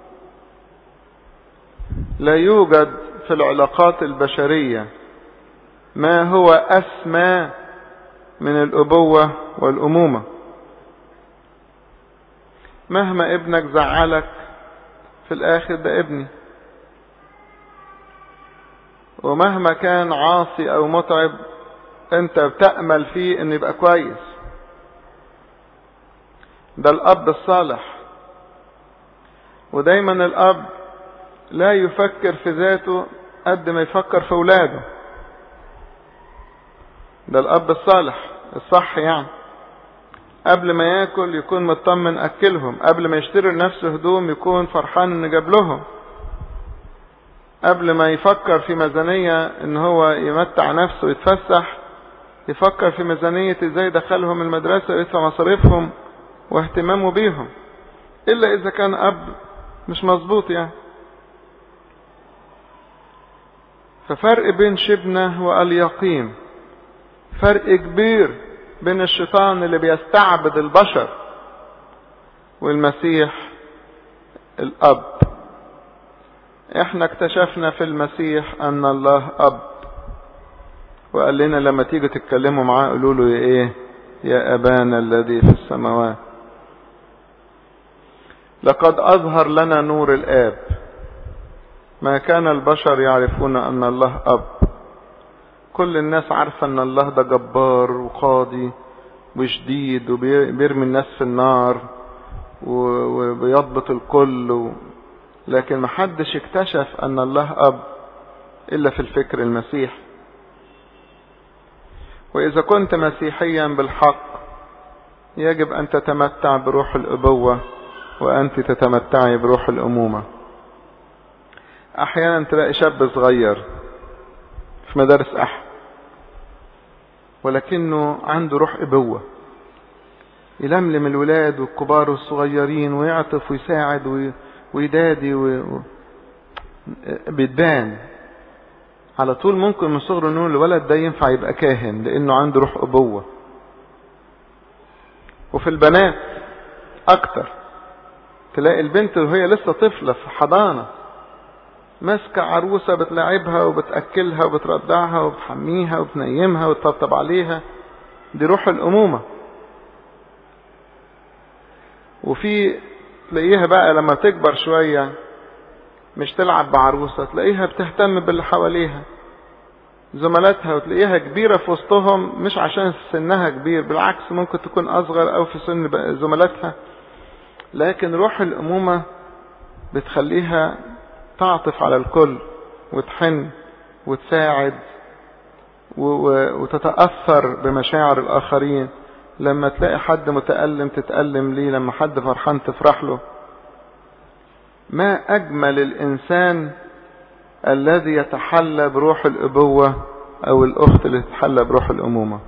لا يوجد في العلاقات البشرية ما هو أسمى من الأبوة والأمومة مهما ابنك زعلك في الآخر ده ابني ومهما كان عاصي أو متعب أنت بتأمل فيه أن يبقى كويس ده الأب الصالح ودايما الأب لا يفكر في ذاته قد ما يفكر في أولاده ده الأب الصالح الصح يعني قبل ما ياكل يكون مطمن أكلهم قبل ما يشتري لنفسه هدوم يكون فرحان إن جاب لهم قبل ما يفكر في ميزانية إن هو يمتع نفسه ويتفسح يفكر في ميزانية إزاي يدخلهم المدرسة ويدفع مصاريفهم واهتمامه بيهم إلا إذا كان أب مش مظبوط يعني ففرق بين شبنة واليقيم فرق كبير بين الشيطان اللي بيستعبد البشر والمسيح الأب احنا اكتشفنا في المسيح ان الله اب وقال لنا لما تيجوا تتكلموا معاه قولوا له يا ايه يا ابانا الذي في السماوات لقد اظهر لنا نور الاب ما كان البشر يعرفون ان الله اب كل الناس عارفه ان الله ده جبار وقاضي وشديد وبيرمي الناس في النار وبيضبط الكل و... لكن محدش اكتشف ان الله اب الا في الفكر المسيح واذا كنت مسيحيا بالحق يجب ان تتمتع بروح الابوة وانت تتمتعي بروح الامومة احيانا تلاقي شاب صغير في مدارس احد ولكنه عنده روح ابوة يلملم الولاد والكبار والصغيرين ويعطف ويساعد وي... ويدادي و... بتبان على طول ممكن من صغره نقول الولد ده ينفع يبقى كاهن لانه عنده روح ابوة وفي البنات اكتر تلاقي البنت وهي لسه طفلة في حضانة ماسكة عروسة بتلاعبها وبتأكلها وبترضعها وبتحميها وبتنيمها وتطبطب عليها دي روح الأمومة وفي تلاقيها بقى لما تكبر شوية مش تلعب بعروسة تلاقيها بتهتم باللي حواليها زملاتها وتلاقيها كبيرة في وسطهم مش عشان سنها كبير بالعكس ممكن تكون أصغر أو في سن زملاتها لكن روح الأمومة بتخليها تعطف على الكل وتحن وتساعد وتتأثر بمشاعر الآخرين لما تلاقي حد متألم تتألم ليه لما حد فرحان تفرح له ما أجمل الإنسان الذي يتحلى بروح الأبوة أو الأخت اللي تتحلى بروح الأمومة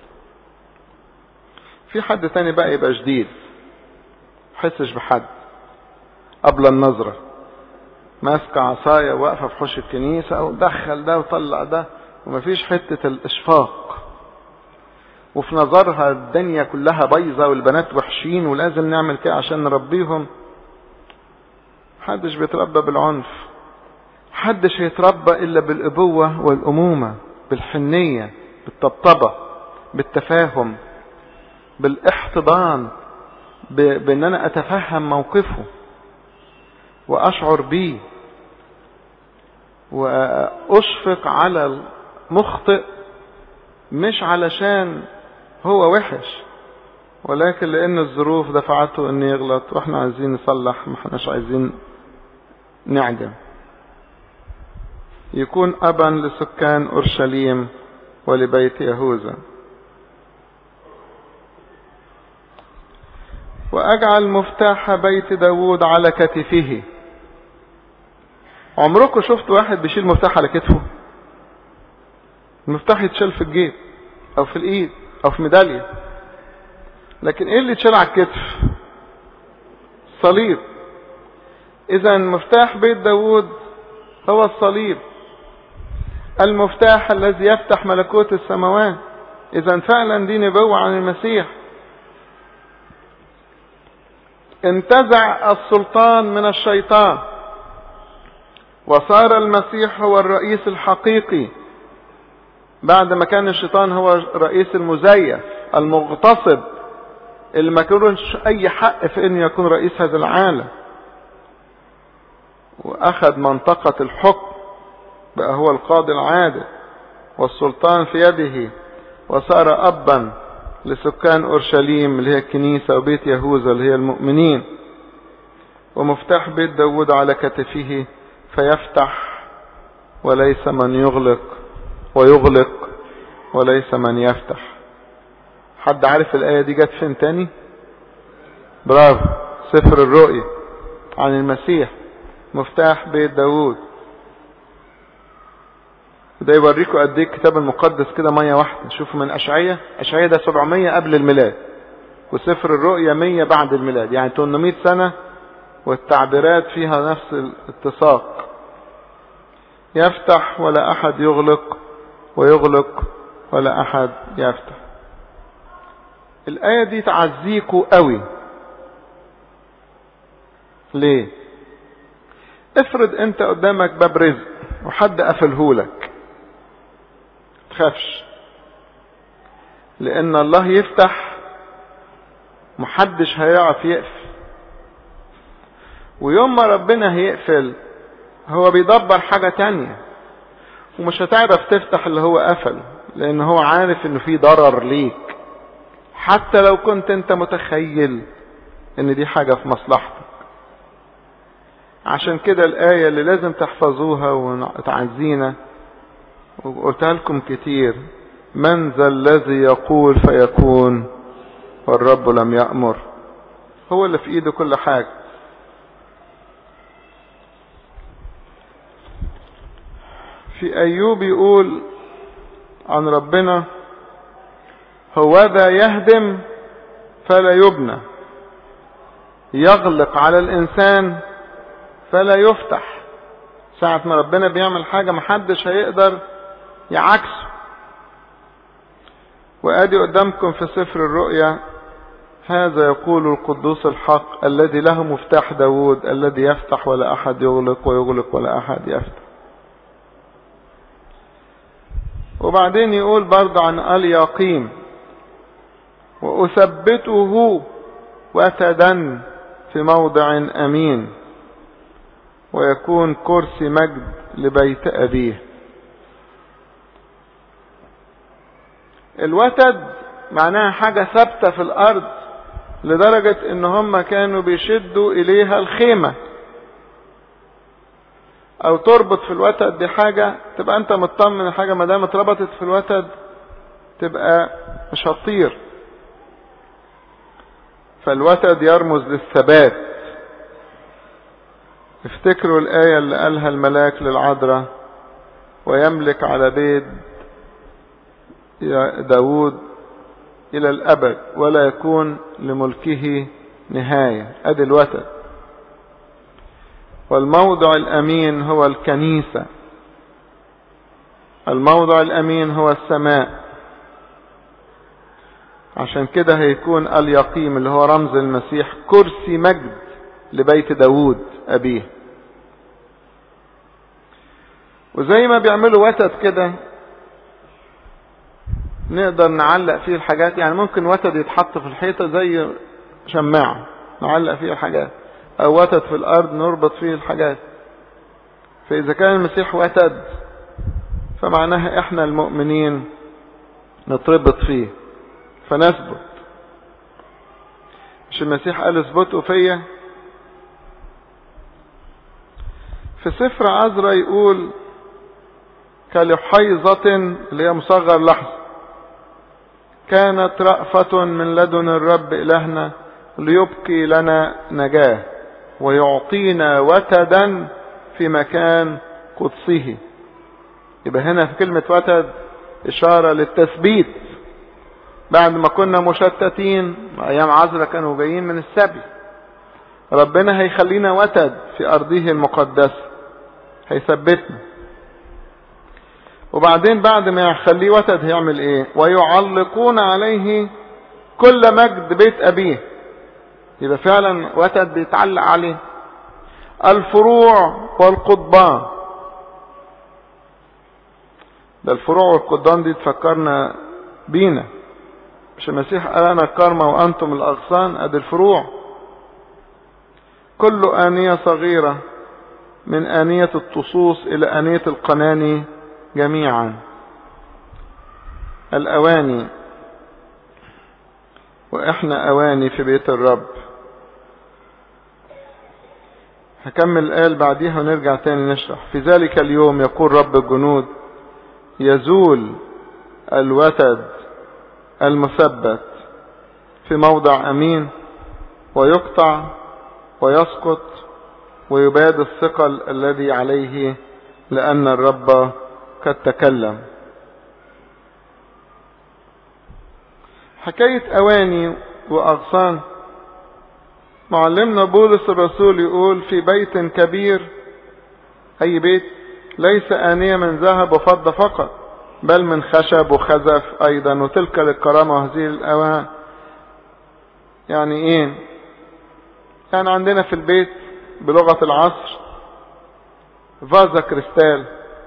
في حد تاني بقى يبقى جديد حسش بحد قبل النظرة ماسكة عصاية واقفة في حوش الكنيسة أو دخل ده وطلع ده ومفيش حتة الإشفاق وفي نظرها الدنيا كلها بايظة والبنات وحشين ولازم نعمل كده عشان نربيهم محدش بيتربى بالعنف محدش هيتربى إلا بالأبوة والأمومة بالحنية بالطبطبة بالتفاهم بالاحتضان بأن أنا أتفهم موقفه وأشعر بيه وأشفق على المخطئ مش علشان هو وحش ولكن لأن الظروف دفعته أن يغلط وإحنا عايزين نصلح ما احناش عايزين نعدم يكون أبا لسكان أورشليم ولبيت يهوذا وأجعل مفتاح بيت داود على كتفه عمركم شفت واحد بيشيل مفتاح على كتفه المفتاح يتشال في الجيب او في الايد او في ميدالية لكن ايه اللي يتشال على الكتف صليب اذا مفتاح بيت داود هو الصليب المفتاح الذي يفتح ملكوت السماوات اذا فعلا دي نبوة عن المسيح انتزع السلطان من الشيطان وصار المسيح هو الرئيس الحقيقي بعد ما كان الشيطان هو الرئيس المزيف المغتصب اللي ما كانش اي حق في انه يكون رئيس هذا العالم واخذ منطقة الحكم بقى هو القاضي العادل والسلطان في يده وصار ابا لسكان اورشليم اللي هي الكنيسة وبيت يهوذا اللي هي المؤمنين ومفتاح بيت داود على كتفه فيفتح وليس من يغلق ويغلق وليس من يفتح حد عارف الآية دي جت فين تاني برافو سفر الرؤيا عن المسيح مفتاح بيت داود وده يوريكم قد ايه الكتاب المقدس كده مية واحدة شوفوا من أشعية أشعية ده 700 قبل الميلاد وسفر الرؤيا 100 بعد الميلاد يعني 800 سنة والتعبيرات فيها نفس الاتساق يفتح ولا أحد يغلق ويغلق ولا أحد يفتح الآية دي تعزيكوا قوي ليه افرض انت قدامك باب رزق وحد قفلهولك تخافش لان الله يفتح محدش هيعرف يقفل ويوم ما ربنا هيقفل هو بيدبر حاجة تانية ومش هتعرف تفتح اللي هو قفل لان هو عارف انه في ضرر ليك حتى لو كنت انت متخيل ان دي حاجة في مصلحتك عشان كده الآية اللي لازم تحفظوها وتعزينا وقلتها لكم كتير من ذا الذي يقول فيكون والرب لم يأمر هو اللي في ايده كل حاجة في ايوب يقول عن ربنا هو ذا يهدم فلا يبنى يغلق على الانسان فلا يفتح ساعة ما ربنا بيعمل حاجة محدش هيقدر يعكسه وادي قدامكم في سفر الرؤيا هذا يقول القدوس الحق الذي له مفتاح داود الذي يفتح ولا احد يغلق ويغلق ولا احد يفتح وبعدين يقول برضه عن اليقيم واثبته وتدا في موضع امين ويكون كرسي مجد لبيت أبيه الوتد معناها حاجة ثابتة في الأرض لدرجة ان هم كانوا بيشدوا اليها الخيمة او تربط في الوتد دي حاجة تبقى انت مطمن الحاجة ما دام اتربطت في الوتد تبقى مش هتطير فالوتد يرمز للثبات افتكروا الآية اللي قالها الملاك للعذراء ويملك على بيت داود إلى الأبد ولا يكون لملكه نهاية أدي الوتد والموضع الأمين هو الكنيسة الموضع الأمين هو السماء عشان كده هيكون اليقيم اللي هو رمز المسيح كرسي مجد لبيت داود أبيه وزي ما بيعملوا وتد كده نقدر نعلق فيه الحاجات يعني ممكن وتد يتحط في الحيطة زي شماعة نعلق فيه الحاجات أو وتد في الأرض نربط فيه الحاجات فإذا كان المسيح وتد فمعناها إحنا المؤمنين نتربط فيه فنثبت مش المسيح قال اثبتوا فيا في سفر عزرا يقول كلحيظة اللي هي مصغر لحظة كانت رأفة من لدن الرب إلهنا ليبقي لنا نجاة ويعطينا وتدا في مكان قدسه يبقى هنا في كلمة وتد إشارة للتثبيت بعد ما كنا مشتتين أيام عزرا كانوا جايين من السبي ربنا هيخلينا وتد في أرضه المقدسة هيثبتنا وبعدين بعد ما يخليه وتد هيعمل ايه ويعلقون عليه كل مجد بيت ابيه يبقى فعلا وتد بيتعلق عليه الفروع والقضبان ده الفروع والقضبان دي تفكرنا بينا مش المسيح قال انا الكرمة وانتم الاغصان ادي الفروع كل آنية صغيرة من آنية الطصوص إلى آنية القناني جميعا الأواني وإحنا أواني في بيت الرب هكمل الآية بعديها ونرجع تاني نشرح في ذلك اليوم يقول رب الجنود يزول الوتد المثبت في موضع أمين ويقطع ويسقط ويباد الثقل الذي عليه لأن الرب قد تكلم حكاية أواني وأغصان معلمنا بولس الرسول يقول في بيت كبير أي بيت ليس آنية من ذهب وفضة فقط بل من خشب وخزف أيضا وتلك للكرامة وهذه الأوان يعني إيه يعني عندنا في البيت بلغة العصر فازا كريستال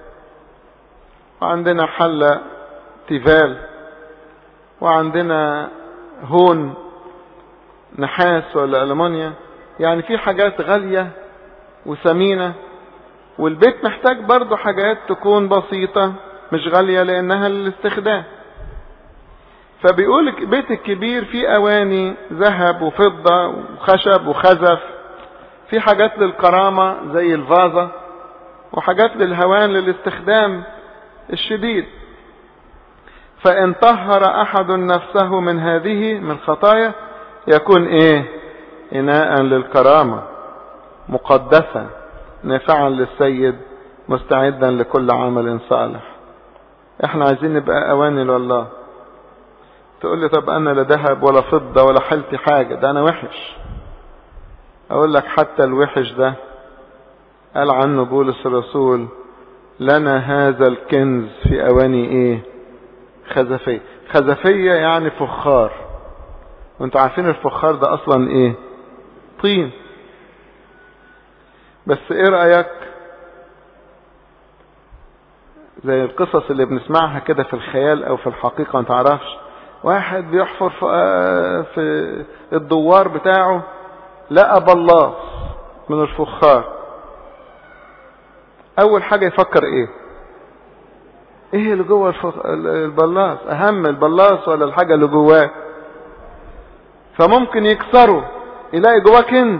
وعندنا حلة تيفال وعندنا هون نحاس ولا ألمونيا يعني في حاجات غالية وثمينة والبيت محتاج برضو حاجات تكون بسيطة مش غالية لأنها للاستخدام فبيقول البيت الكبير فيه أواني ذهب وفضة وخشب وخزف في حاجات للكرامة زي الفازة وحاجات للهوان للاستخدام الشديد فإن طهر أحد نفسه من هذه من خطايا يكون إيه إناء للكرامة مقدسا نافعا للسيد مستعدا لكل عمل صالح احنا عايزين نبقى أواني لله تقول لي طب أنا لا ذهب ولا فضة ولا حلتي حاجة ده أنا وحش أقول لك حتى الوحش ده قال عنه بولس الرسول لنا هذا الكنز في أواني إيه خزفية خزفية يعني فخار وانتوا عارفين الفخار ده أصلا إيه طين بس إيه رأيك زي القصص اللي بنسمعها كده في الخيال أو في الحقيقة ما تعرفش واحد بيحفر في الدوار بتاعه لقى بلاص من الفخار اول حاجة يفكر ايه ايه اللي جوه الفخ... البلاص اهم البلاص ولا الحاجة اللي جواه فممكن يكسره يلاقي جواه كنز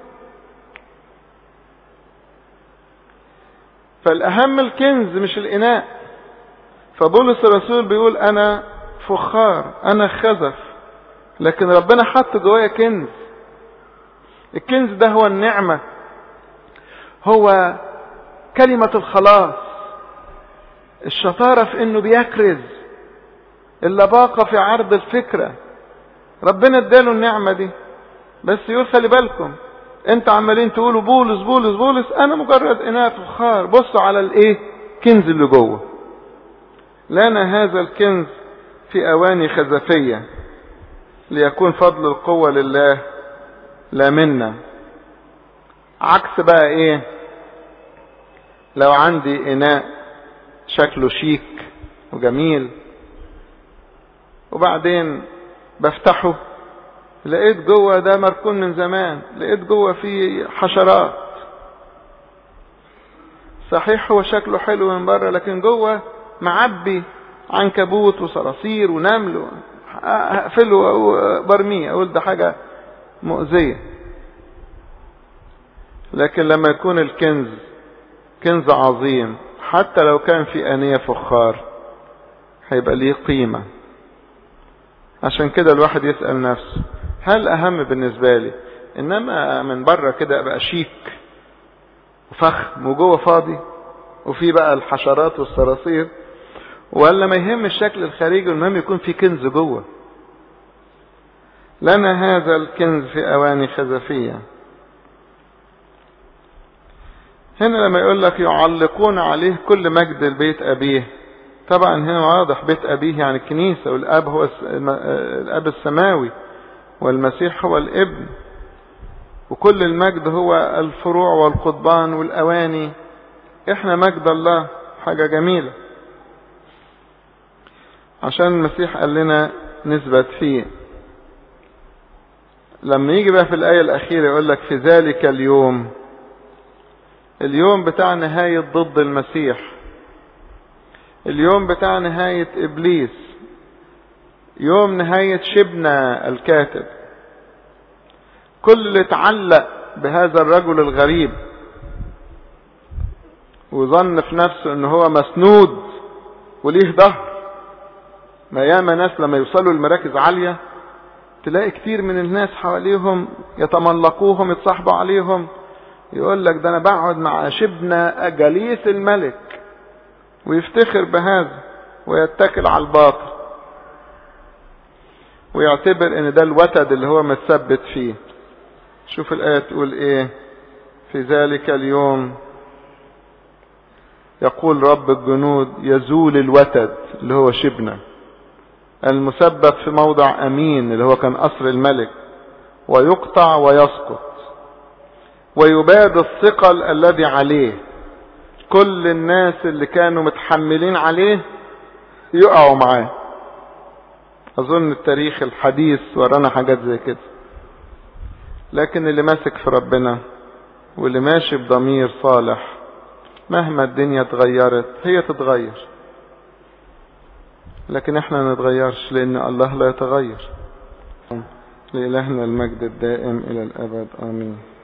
فالاهم الكنز مش الاناء فبولس الرسول بيقول انا فخار انا خزف لكن ربنا حط جوايا كنز الكنز ده هو النعمة هو كلمة الخلاص الشطارة في انه بيكرز اللباقة في عرض الفكرة ربنا اداله النعمة دي بس يقول خلي بالكم انت عمالين تقولوا بولس بولس بولس انا مجرد اناء فخار بصوا على الايه كنز اللي جوه لنا هذا الكنز في اواني خزفية ليكون فضل القوة لله لا منا عكس بقى ايه لو عندي اناء شكله شيك وجميل وبعدين بفتحه لقيت جوه ده مركون من زمان لقيت جوه فيه حشرات صحيح هو شكله حلو من بره لكن جوه معبي عنكبوت وصراصير ونمل اقفله وبرميه اقول ده حاجه مؤذيه لكن لما يكون الكنز كنز عظيم حتى لو كان في انيه فخار هيبقى ليه قيمه عشان كده الواحد يسال نفسه هل اهم بالنسبه لي انما من بره كده ابقى شيك وفخم وجوه فاضي وفي بقى الحشرات والصراصير ولا ما يهم الشكل الخارجي المهم يكون في كنز جوه لنا هذا الكنز في اواني خزفيه هنا لما يقول لك يعلقون عليه كل مجد البيت ابيه طبعا هنا واضح بيت أبيه يعني الكنيسة والأب هو الأب السماوي والمسيح هو الابن وكل المجد هو الفروع والقضبان والأواني احنا مجد الله حاجة جميلة عشان المسيح قال لنا نثبت فيه لما يجي بقى في الآية الأخيرة يقول لك في ذلك اليوم اليوم بتاع نهاية ضد المسيح اليوم بتاع نهاية إبليس يوم نهاية شبنا الكاتب كل اللي اتعلق بهذا الرجل الغريب وظن في نفسه ان هو مسنود وليه ظهر ما ياما ناس لما يوصلوا لمراكز عالية تلاقي كتير من الناس حواليهم يتملقوهم يتصاحبوا عليهم يقول لك ده انا بقعد مع شبنا جليس الملك ويفتخر بهذا ويتكل على الباطل ويعتبر ان ده الوتد اللي هو متثبت فيه شوف الآية تقول ايه في ذلك اليوم يقول رب الجنود يزول الوتد اللي هو شبنة المثبت في موضع أمين اللي هو كان قصر الملك ويقطع ويسقط ويباد الثقل الذي عليه كل الناس اللي كانوا متحملين عليه يقعوا معاه أظن التاريخ الحديث ورانا حاجات زي كده لكن اللي ماسك في ربنا واللي ماشي بضمير صالح مهما الدنيا اتغيرت هي تتغير لكن احنا ما نتغيرش لان الله لا يتغير لإلهنا المجد الدائم الى الابد امين